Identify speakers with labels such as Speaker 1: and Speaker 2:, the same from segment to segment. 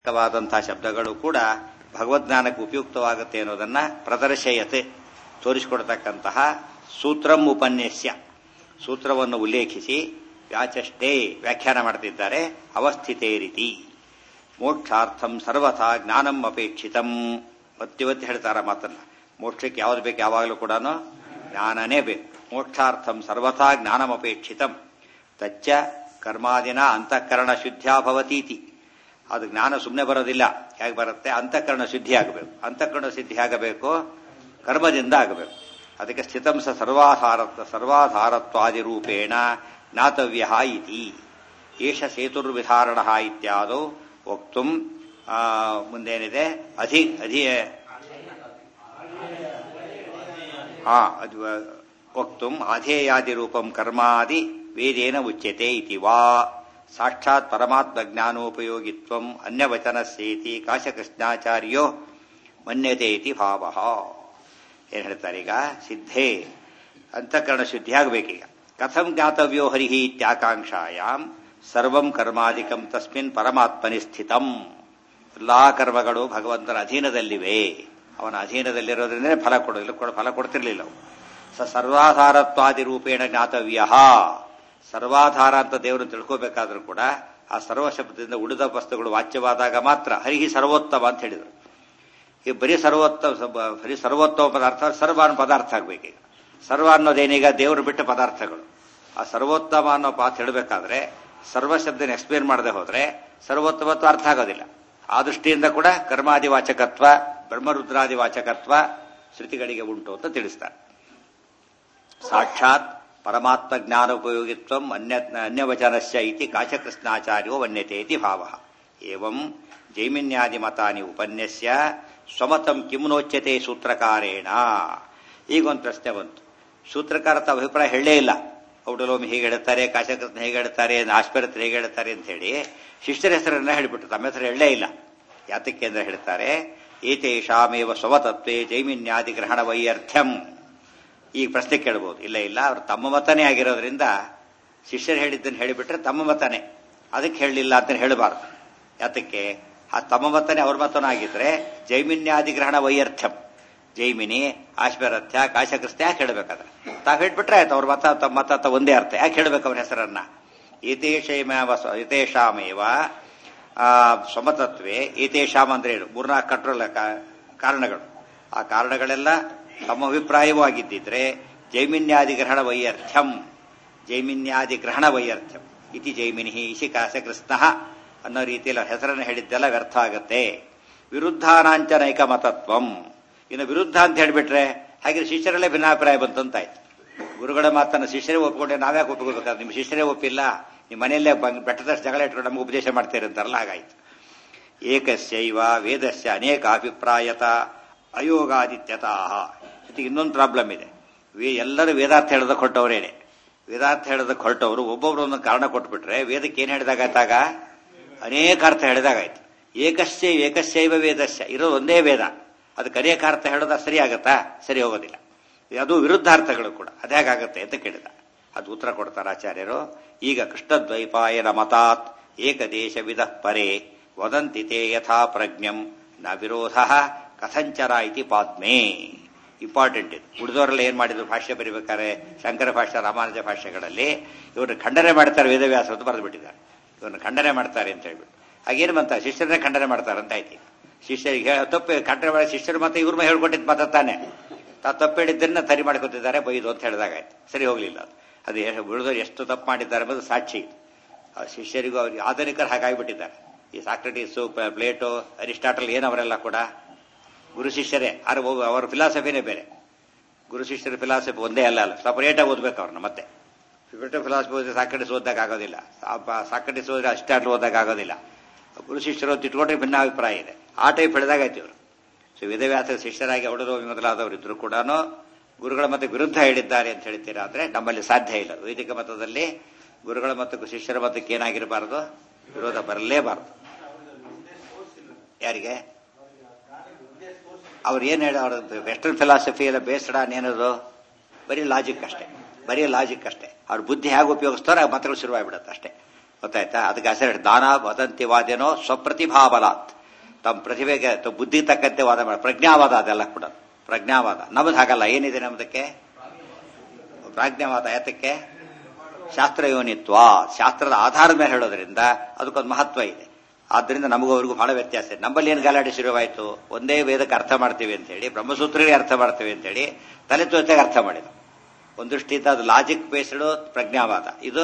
Speaker 1: ವಾದಂತಹ ಶಬ್ದಗಳು ಕೂಡ ಭಗವದ್ಜ್ಞಾನಕ್ಕೆ ಉಪಯುಕ್ತವಾಗುತ್ತೆ ಅನ್ನೋದನ್ನ ಪ್ರದರ್ಶಯತೆ ತೋರಿಸಿಕೊಡ್ತಕ್ಕಂತಹ ಸೂತ್ರಂ ಉಪನ್ಯಸ್ಯ ಸೂತ್ರವನ್ನು ಉಲ್ಲೇಖಿಸಿ ವ್ಯಾಚಷ್ಟೇ ವ್ಯಾಖ್ಯಾನ ಮಾಡ್ತಿದ್ದಾರೆ ಅವಸ್ಥಿತೇ ರೀತಿ ಮೋಕ್ಷಾರ್ಥಂ ಸರ್ವಥಾ ಜ್ಞಾನಂ ಅಪೇಕ್ಷಿತಂ ಒತ್ತಿವತ್ತಿ ಹೇಳ್ತಾರ ಮಾತನ್ನ ಮೋಕ್ಷಕ್ಕೆ ಯಾವ್ದು ಬೇಕು ಯಾವಾಗಲೂ ಕೂಡ ಜ್ಞಾನನೇ ಬೇಕು ಮೋಕ್ಷಾರ್ಥಂ ಸರ್ವಥಾ ಜ್ಞಾನಂ ಅಪೇಕ್ಷಿತಂ ತಚ್ಚ ಕರ್ಮಾದಿನ ಅಂತಃಕರಣ ಶುದ್ಧ್ಯ ಭವತೀತಿ ಅದು ಜ್ಞಾನ ಸುಮ್ಮನೆ ಬರೋದಿಲ್ಲ ಹೇಗೆ ಬರುತ್ತೆ ಅಂತಃಕರಣ ಶುದ್ಧಿ ಆಗಬೇಕು ಅಂತಃಕರಣ ಸಿದ್ಧಿ ಆಗಬೇಕು ಕರ್ಮದಿಂದ ಆಗಬೇಕು ಅದಕ್ಕೆ ಸ್ಥಿತಂಸ ಸರ್ವಾಧಾರ ಸರ್ವಾಧಾರತ್ವಾದಿ ರೂಪೇಣ ಜ್ಞಾತವ್ಯ ಇತಿ ಏಷ ಸೇತುರ್ವಿಧಾರಣ ಇತ್ಯಾದೌ ವಕ್ತು ಮುಂದೇನಿದೆ ಅಧಿ ಅಧಿ ಹಾ ಅದು ವಕ್ತು ಅಧೇಯಾದಿ ರೂಪಂ ಕರ್ಮಾದಿ ವೇದೇನ ಉಚ್ಯತೆ ಇತಿ ವಾ ಸಾಕ್ಷಾತ್ ಪರಮಾತ್ಮ ಜ್ಞಾನೋಪಯೋಗಿತ್ವಂ ಅನ್ಯವಚನಸ್ಯೇತಿ ಕಾಶಕೃಷ್ಣಾಚಾರ್ಯೋ ಮನ್ಯತೆ ಇತಿ ಭಾವ ಏನ್ ಹೇಳ್ತಾರೆ ಈಗ ಸಿದ್ಧೇ ಅಂತಃಕರಣ ಶುದ್ಧಿ ಆಗಬೇಕೀಗ ಕಥಂ ಜ್ಞಾತವ್ಯೋ ಹರಿಹಿ ಇತ್ಯಾಕಾಂಕ್ಷಾಯಾಮ್ ಸರ್ವಂ ಕರ್ಮಾಧಿಕಂ ತಸ್ಮಿನ್ ಪರಮಾತ್ಮನಿ ಸ್ಥಿತಂ ಎಲ್ಲಾ ಕರ್ಮಗಳು ಭಗವಂತನ ಅಧೀನದಲ್ಲಿವೆ ಅವನ ಅಧೀನದಲ್ಲಿರೋದ್ರಿಂದ ಫಲ ಕೊಡೋದಿಲ್ಲ ಫಲ ಕೊಡ್ತಿರ್ಲಿಲ್ಲ ಅವು ಸ ಸರ್ವಾಧಾರತ್ವಾದಿ ರೂಪೇಣ ಜ್ಞಾತವ್ಯ ಸರ್ವಾಧಾರ ಅಂತ ದೇವರನ್ನು ತಿಳ್ಕೋಬೇಕಾದ್ರೂ ಕೂಡ ಆ ಸರ್ವ ಶಬ್ದದಿಂದ ಉಳಿದ ವಸ್ತುಗಳು ವಾಚ್ಯವಾದಾಗ ಮಾತ್ರ ಹರಿಹಿ ಸರ್ವೋತ್ತಮ ಅಂತ ಹೇಳಿದರು ಈ ಬರೀ ಸರ್ವೋತ್ತಮ ಬರೀ ಸರ್ವೋತ್ತಮ ಪದಾರ್ಥ ಸರ್ವ ಅನ್ನೋ ಪದಾರ್ಥ ಆಗ್ಬೇಕೀಗ ಸರ್ವ ಅನ್ನೋದೇನೀಗ ದೇವರು ಬಿಟ್ಟ ಪದಾರ್ಥಗಳು ಆ ಸರ್ವೋತ್ತಮ ಅನ್ನೋ ಪಾತ್ ಹೇಳಬೇಕಾದ್ರೆ ಸರ್ವ ಶಬ್ದನ ಎಕ್ಸ್ಪ್ಲೇನ್ ಮಾಡದೆ ಹೋದ್ರೆ ಸರ್ವೋತ್ತಮತ್ವ ಅರ್ಥ ಆಗೋದಿಲ್ಲ ಆ ದೃಷ್ಟಿಯಿಂದ ಕೂಡ ಕರ್ಮಾದಿ ವಾಚಕತ್ವ ಬ್ರಹ್ಮರುದ್ರಾದಿ ವಾಚಕತ್ವ ಶ್ರುತಿಗಳಿಗೆ ಉಂಟು ಅಂತ ತಿಳಿಸ್ತಾರೆ ಸಾಕ್ಷಾತ್ ಪರಮಾತ್ಮ ಜ್ಞಾನೋಪಯೋಗಿತ್ವ ಅನ್ಯ ಅನ್ಯವಚನಸ್ಯ ಇತಿ ಕಾಶಕೃಷ್ಣಾಚಾರ್ಯೋ ವನ್ಯತೆ ಇತಿ ಭಾವ ಏವಂ ಜೈಮಿನ್ಯಾದಿ ಮತಾನಿ ಉಪನ್ಯಸ್ಯ ಸ್ವಮತಂ ಕಿಮ್ನೋಚ್ಯತೆ ಸೂತ್ರಕಾರೇಣ ಈಗೊಂದು ಪ್ರಶ್ನೆ ಬಂತು ಸೂತ್ರಕಾರ ತಮ್ಮ ಅಭಿಪ್ರಾಯ ಹೇಳೇ ಇಲ್ಲ ಔಡಲೋಮಿ ಹೇಗೆ ಹೇಳ್ತಾರೆ ಕಾಶಕೃಷ್ಣ ಹೇಗೆ ಹೇಳ್ತಾರೆ ಆಶ್ಪರತ್ರ ಹೇಗೆ ಹೇಳ್ತಾರೆ ಅಂತ ಹೇಳಿ ಶಿಷ್ಯರ ಹೆಸರನ್ನ ಹೇಳಿಬಿಟ್ರು ತಮ್ಮ ಹೆಸರು ಹೇಳೇ ಇಲ್ಲ ಯಾತಕ್ಕೆ ಅಂದ್ರೆ ಹೇಳ್ತಾರೆ ಏತೇಷಾಮೇವ ಸ್ವತತ್ವೇ ಜೈಮಿನ್ಯಾದಿ ಗ್ರಹಣ ವೈಯರ್ಥ್ಯಂ ಈ ಪ್ರಶ್ನೆ ಕೇಳಬಹುದು ಇಲ್ಲ ಇಲ್ಲ ಅವ್ರು ತಮ್ಮ ಮತನೇ ಆಗಿರೋದ್ರಿಂದ ಶಿಷ್ಯರು ಹೇಳಿದ್ದನ್ನು ಹೇಳಿಬಿಟ್ರೆ ತಮ್ಮ ಮತನೇ ಅದಕ್ಕೆ ಹೇಳಲಿಲ್ಲ ಅಂತ ಹೇಳಬಾರ್ದು ಯಾತಕ್ಕೆ ಆ ತಮ್ಮ ಮತನೇ ಅವ್ರ ಮತನೂ ಆಗಿದ್ರೆ ಜೈಮಿನ್ಯಾದಿ ಗ್ರಹಣ ವೈಯರ್ಥ್ಯಂ ಜೈಮಿನಿ ಆಶ್ವರಥ್ಯ ಕಾಶಕೃಷ್ಣ ಯಾಕೆ ಹೇಳಬೇಕಾದ್ರೆ ತಾವು ಹೇಳ್ಬಿಟ್ರೆ ಆಯ್ತು ಅವ್ರ ಮತ ತಮ್ಮ ಮತ ಒಂದೇ ಅರ್ಥ ಯಾಕೆ ಹೇಳ್ಬೇಕು ಅವ್ರ ಹೆಸರನ್ನ ಏತೇಷಮೇವ ಏತೇಷಾಮೇವ ಸ್ವಮತತ್ವೇ ಏತೇಷಾಮ್ ಅಂದ್ರೆ ಏನು ಮೂರ್ನಾಲ್ಕು ಕಟ್ರಲ್ಲ ಕಾರಣಗಳು ಆ ಕಾರಣಗಳೆಲ್ಲ ತಮ್ಮ ಅಭಿಪ್ರಾಯವೂ ಆಗಿದ್ದಿದ್ರೆ ಜೈಮಿನ್ಯಾದಿ ಗ್ರಹಣ ವೈಯರ್ಥ್ಯಂ ಜೈಮಿನ್ಯಾದಿ ಗ್ರಹಣ ವೈಯರ್ಥ್ಯಂ ಇತಿ ಜೈಮಿನಿ ಇಶಿ ಕಾಶಕೃಷ್ಣ ಅನ್ನೋ ರೀತಿಯಲ್ಲಿ ಹೆಸರನ್ನು ಹೇಳಿದ್ದೆಲ್ಲ ವ್ಯರ್ಥ ಆಗತ್ತೆ ವಿರುದ್ಧಾನಾಂಚನೈಕ ಮತತ್ವಂ ಇನ್ನು ವಿರುದ್ಧ ಅಂತ ಹೇಳಿಬಿಟ್ರೆ ಹಾಗೆ ಶಿಷ್ಯರಲ್ಲೇ ಭಿನ್ನಾಭಿಪ್ರಾಯ ಬಂತಂತಾಯ್ತು ಗುರುಗಳ ಮಾತನ್ನು ಶಿಷ್ಯರೇ ಒಪ್ಕೊಂಡೆ ನಾವ್ಯಾಕೆ ಒಪ್ಕೋಬೇಕಾದ್ರೆ ನಿಮ್ಮ ಶಿಷ್ಯರೇ ಒಪ್ಪಿಲ್ಲ ನಿಮ್ಮ ಮನೆಯಲ್ಲೇ ಬೆಟ್ಟದಷ್ಟು ಜಗಳ ಇಟ್ಕೊಂಡು ನಮ್ಗೆ ಉಪದೇಶ ಮಾಡ್ತೀರಿ ಅಂತಾರಲ್ಲ ಹಾಗಾಯ್ತು ಏಕಸ್ಯೈವ ವೇದಸ್ಯ ಅನೇಕ ಅಭಿಪ್ರಾಯತ ಅಯೋಗಾದಿತ್ಯತಃ ಜೊತೆಗೆ ಇನ್ನೊಂದು ಪ್ರಾಬ್ಲಮ್ ಇದೆ ಎಲ್ಲರೂ ವೇದಾರ್ಥ ಹೇಳೋದಕ್ಕೆ ಹೊರಟವರೇನೆ ವೇದಾರ್ಥ ಹೇಳೋದಕ್ಕೆ ಹೊರಟವರು ಒಬ್ಬೊಬ್ರು ಒಂದೊಂದು ಕಾರಣ ಕೊಟ್ಬಿಟ್ರೆ ವೇದಕ್ಕೆ ಏನು ಹೇಳಿದಾಗಾಯ್ತಾಗ ಅನೇಕ ಅರ್ಥ ಹೇಳಿದಾಗಾಯ್ತು ಏಕಸ್ಯ ಏಕಸ್ಯೈವ ವೇದಸ್ಯ ಇರೋದು ಒಂದೇ ವೇದ ಅದಕ್ಕೆ ಅನೇಕ ಅರ್ಥ ಹೇಳೋದ ಸರಿ ಆಗತ್ತಾ ಸರಿ ಹೋಗೋದಿಲ್ಲ ಅದು ವಿರುದ್ಧಾರ್ಥಗಳು ಕೂಡ ಅದ್ಯಾಗತ್ತೆ ಅಂತ ಕೇಳಿದ ಅದು ಉತ್ತರ ಕೊಡ್ತಾರೆ ಆಚಾರ್ಯರು ಈಗ ಕೃಷ್ಣದ್ವೈಪಾಯನ ಮತಾತ್ ಏಕದೇಶ ವಿಧ ಪರೇ ವದಂತಿ ತೇ ಯಥಾ ಪ್ರಜ್ಞಂ ನ ವಿರೋಧ ಕಥಂಚರ ಇತಿ ಪಾದ್ಮೇ ಇಂಪಾರ್ಟೆಂಟ್ ಇದು ಉಳಿದವರೆಲ್ಲ ಏನ್ ಮಾಡಿದ್ರು ಭಾಷ್ಯ ಬರೀಬೇಕಾದ್ರೆ ಶಂಕರ ಭಾಷ್ಯ ರಾಮಾನುಜ ಭಾಷ್ಯಗಳಲ್ಲಿ ಇವ್ರನ್ನ ಖಂಡನೆ ಮಾಡ್ತಾರೆ ವೇದವ್ಯಾಸ ಅಂತ ಬರೆದು ಬಿಟ್ಟಿದ್ದಾರೆ ಇವ್ರನ್ನ ಖಂಡನೆ ಮಾಡ್ತಾರೆ ಅಂತ ಹೇಳ್ಬಿಟ್ಟು ಹಾಗೇನು ಬಂತ ಶಿಷ್ಯರನ್ನೇ ಖಂಡನೆ ಮಾಡ್ತಾರೆ ಅಂತ ಆಯ್ತು ಶಿಷ್ಯರಿಗೆ ತಪ್ಪು ಖಂಡನೆ ಮಾಡಿ ಶಿಷ್ಯರು ಮತ್ತೆ ಇವ್ರ ಮೇಲೆ ಹೇಳ್ಕೊಟ್ಟಿದ್ ಮಾತ ತಾನೆ ತಾ ತಪ್ಪು ಹೇಳಿದ್ದನ್ನ ಸರಿ ಮಾಡ್ಕೊತಿದ್ದಾರೆ ಬೈದು ಅಂತ ಹೇಳಿದಾಗಾಯ್ತು ಸರಿ ಹೋಗ್ಲಿಲ್ಲ ಅದು ಅದು ಉಳಿದವರು ಎಷ್ಟು ತಪ್ಪು ಮಾಡಿದ್ದಾರೆ ಎಂಬುದು ಸಾಕ್ಷಿ ಆ ಶಿಷ್ಯರಿಗೂ ಅವ್ರಿಗೆ ಆಧುನಿಕರು ಹಾಗಾಗಿಬಿಟ್ಟಿದ್ದಾರೆ ಈ ಸಾಕ್ರೆಟಿಸು ಪ್ಲೇಟೋ ಅರಿಸ್ಟಾಟಲ್ ಏನವರೆಲ್ಲ ಕೂಡ ಗುರು ಶಿಷ್ಯರೇ ಆದ್ರೆ ಅವರ ಫಿಲಾಸಫಿನೇ ಬೇರೆ ಗುರು ಶಿಷ್ಯರ ಫಿಲಾಸಫಿ ಒಂದೇ ಅಲ್ಲ ಅಲ್ಲ ಸಪರೇಟಾಗಿ ಓದ್ಬೇಕು ಅವ್ರನ್ನ ಮತ್ತೆ ಸಪರೇಟ್ ಫಿಲಾಸಫಿ ಓದಿದ್ರೆ ಸಾಕ್ರೆಟಿಸ್ ಓದಾಗ ಆಗೋದಿಲ್ಲ ಸಾಕ್ರೆಟಿಸ್ ಓದಿದ್ರೆ ಅರಿಸ್ಟಾಟಲ್ ಓದಾಗ ಆಗೋದಿಲ್ಲ ಗುರು ಶಿಷ್ಯರು ತಿಟ್ಕೊಂಡ್ರೆ ಭಿನ್ನಾಭಿಪ್ರಾಯ ಇದೆ ಆ ಟೈಪ್ ಹೇಳಿದಾಗಾಯ್ತು ಇವರು ಸೊ ವೇದವ್ಯಾಸ ಶಿಷ್ಯರಾಗಿ ಅವಳರು ಮೊದಲಾದವರು ಇದ್ರು ಕೂಡ ಗುರುಗಳ ಮತ ವಿರುದ್ಧ ಹೇಳಿದ್ದಾರೆ ಅಂತ ಹೇಳ್ತೀರಾ ಅಂದ್ರೆ ನಮ್ಮಲ್ಲಿ ಸಾಧ್ಯ ಇಲ್ಲ ವೈದಿಕ ಮತದಲ್ಲಿ ಗುರುಗಳ ಮತಕ್ಕೂ ಶಿಷ್ಯರ ಮತಕ್ಕೆ ಏನಾಗಿರಬಾರದು ವಿರೋಧ ಬರಲೇಬಾರದು ಯಾರಿಗೆ ಅವ್ರು ಏನು ಹೇಳ ಅವ್ರ ವೆಸ್ಟರ್ನ್ ಫಿಲಾಸಫಿ ಎಲ್ಲ ಬೇಸ್ಡ್ ಆನ್ ಏನದು ಬರೀ ಲಾಜಿಕ್ ಅಷ್ಟೇ ಬರೀ ಲಾಜಿಕ್ ಅಷ್ಟೇ ಅವ್ರ ಬುದ್ಧಿ ಹೇಗೆ ಉಪಯೋಗಿಸ್ತಾರೋ ಆ ಮತಗಳು ಶುರುವಾಗ್ಬಿಡುತ್ತೆ ಅಷ್ಟೇ ಗೊತ್ತಾಯ್ತಾ ಅದಕ್ಕೆ ಹೆಸರು ದಾನ ವದಂತಿ ವಾದ್ಯನೋ ಸ್ವಪ್ರತಿಭಾಬಲಾತ್ ತಮ್ಮ ಪ್ರತಿಭೆಗೆ ಅಥವಾ ಬುದ್ಧಿ ತಕ್ಕಂತೆ ವಾದ ಮಾಡ ಪ್ರಜ್ಞಾವಾದ ಅದೆಲ್ಲ ಕೂಡ ಪ್ರಜ್ಞಾವಾದ ನಮ್ದು ಹಾಗಲ್ಲ ಏನಿದೆ ನಮ್ದಕ್ಕೆ ಪ್ರಾಜ್ಞಾವಾದ ಯಾತಕ್ಕೆ ಶಾಸ್ತ್ರಯೋನಿತ್ವ ಶಾಸ್ತ್ರದ ಆಧಾರದ ಮೇಲೆ ಹೇಳೋದ್ರಿಂದ ಅದಕ್ಕೊಂದು ಮಹತ್ವ ಇದೆ ಆದ್ದರಿಂದ ನಮಗೂ ಅವ್ರಿಗೂ ಬಹಳ ವ್ಯತ್ಯಾಸ ಇದೆ ನಮ್ಮಲ್ಲಿ ಏನು ಗಲಾಟೆ ಶುರುವಾಯಿತು ಒಂದೇ ವೇದಕ್ಕೆ ಅರ್ಥ ಮಾಡ್ತೀವಿ ಅಂತ ಹೇಳಿ ಬ್ರಹ್ಮಸೂತ್ರಗಳಿಗೆ ಅರ್ಥ ಮಾಡ್ತೀವಿ ಅಂತ ಹೇಳಿ ತಲೆ ತೋಚಾಗ ಅರ್ಥ ಮಾಡಿದ್ರು ಒಂದು ದೃಷ್ಟಿಯಿಂದ ಅದು ಲಾಜಿಕ್ ಬೇಸ್ಡ್ ಪ್ರಜ್ಞಾವಾದ ಇದು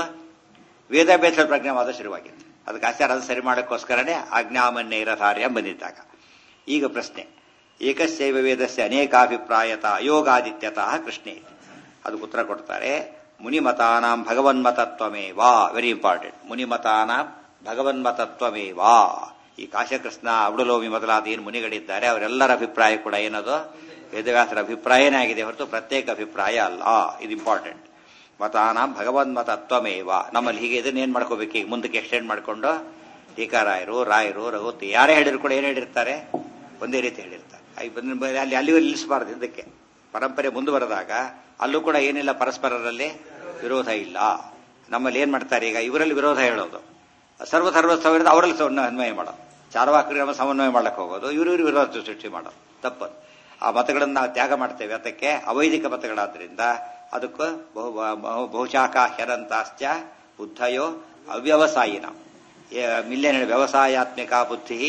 Speaker 1: ವೇದ ಬೇಸ್ಡ್ ಪ್ರಜ್ಞಾವಾದ ಶುರುವಾಗಿತ್ತು ಅದಕ್ಕೆ ಆಚಾರ ಅದು ಸರಿ ಮಾಡೋಕ್ಕೋಸ್ಕರನೇ ಆಜ್ಞಾಮನ್ಯ ಇರಧಾರ್ಯ ಬಂದಿದ್ದಾಗ ಈಗ ಪ್ರಶ್ನೆ ಏಕಸ್ಯೈವ ವೇದಸ್ಯ ಅನೇಕಾಭಿಪ್ರಾಯತ ಅಯೋಗಾದಿತ್ಯತಃ ಕೃಷ್ಣೆ ಅದಕ್ಕೆ ಉತ್ತರ ಕೊಡ್ತಾರೆ ಮುನಿಮತಾನಾಂ ಭಗವನ್ಮತತ್ವಮೇವಾ ವೆರಿ ಇಂಪಾರ್ಟೆಂಟ್ ಮುನಿಮತಾನಾಂ ಭಗವನ್ಮತತ್ವಮೇವಾ ಈ ಕಾಶಕೃಷ್ಣ ಅವಡಲೋಮಿ ಮೊದಲಾದ ಏನು ಮುನಿಗಳಿದ್ದಾರೆ ಅವರೆಲ್ಲರ ಅಭಿಪ್ರಾಯ ಕೂಡ ಏನದು ವೇದವ್ಯಾಸರ ಅಭಿಪ್ರಾಯನೇ ಆಗಿದೆ ಹೊರತು ಪ್ರತ್ಯೇಕ ಅಭಿಪ್ರಾಯ ಅಲ್ಲ ಇದು ಇಂಪಾರ್ಟೆಂಟ್ ಮತಾನಾಂ ಭಗವನ್ಮತತ್ವಮೇವ ನಮ್ಮಲ್ಲಿ ಹೀಗೆ ಇದನ್ನ ಏನ್ ಮಾಡ್ಕೋಬೇಕು ಈಗ ಮುಂದಕ್ಕೆ ಎಕ್ಸ್ಟೆಂಡ್ ಮಾಡ್ಕೊಂಡು ಟೀಕಾರಾಯರು ರಾಯರು ರಘುತಿ ಯಾರೇ ಹೇಳಿದ್ರು ಕೂಡ ಏನ್ ಹೇಳಿರ್ತಾರೆ ಒಂದೇ ರೀತಿ ಹೇಳಿರ್ತಾರೆ ಐ ಬಂದ್- ಅಲ್ಲಿ ಅಲ್ಲಿಯೂ ನಿಲ್ಲಿಸಬಾರ್ದು ಇದಕ್ಕೆ ಪರಂಪರೆ ಮುಂದುವರೆದಾಗ ಅಲ್ಲೂ ಕೂಡ ಏನಿಲ್ಲ ಪರಸ್ಪರರಲ್ಲಿ ವಿರೋಧ ಇಲ್ಲ ನಮ್ಮಲ್ಲಿ ಏನ್ ಮಾಡ್ತಾರೆ ಈಗ ಇವರಲ್ಲಿ ವಿರೋಧ ಹೇಳೋದು ಸರ್ವ ಸರ್ವ ಸಾವಿರದ ಅವರಲ್ಲಿ ಸಮ- ಅನ್ವಯ ಮಾಡೋದು ಚಾರವಾಕರಿಗೆ ನಮ್ಮ ಸಮನ್ವಯ ಮಾಡಕ್ಕೆ ಹೋಗೋದು ಇವರು ಇವರು ವಿರೋಧ ಸೃಷ್ಟಿ ಮಾಡೋದು ತಪ್ಪದು ಆ ಮತಗಳನ್ನು ನಾವು ತ್ಯಾಗ ಮಾಡ್ತೇವೆ ಅದಕ್ಕೆ ಅವೈದಿಕ ಮತಗಳಾದ್ರಿಂದ ಅದಕ್ಕೂ ಬಹು ಬಹು- ಬಹುಶಾಖ ಹೆರಂತಾಶ್ಚ ಬುದ್ಧಯೋ ಅವ್ಯವಸಾಯಿನ ಮಿಲ್ಲೇನ ವ್ಯವಸಾಯಾತ್ಮಿಕ ಬುದ್ಧಿ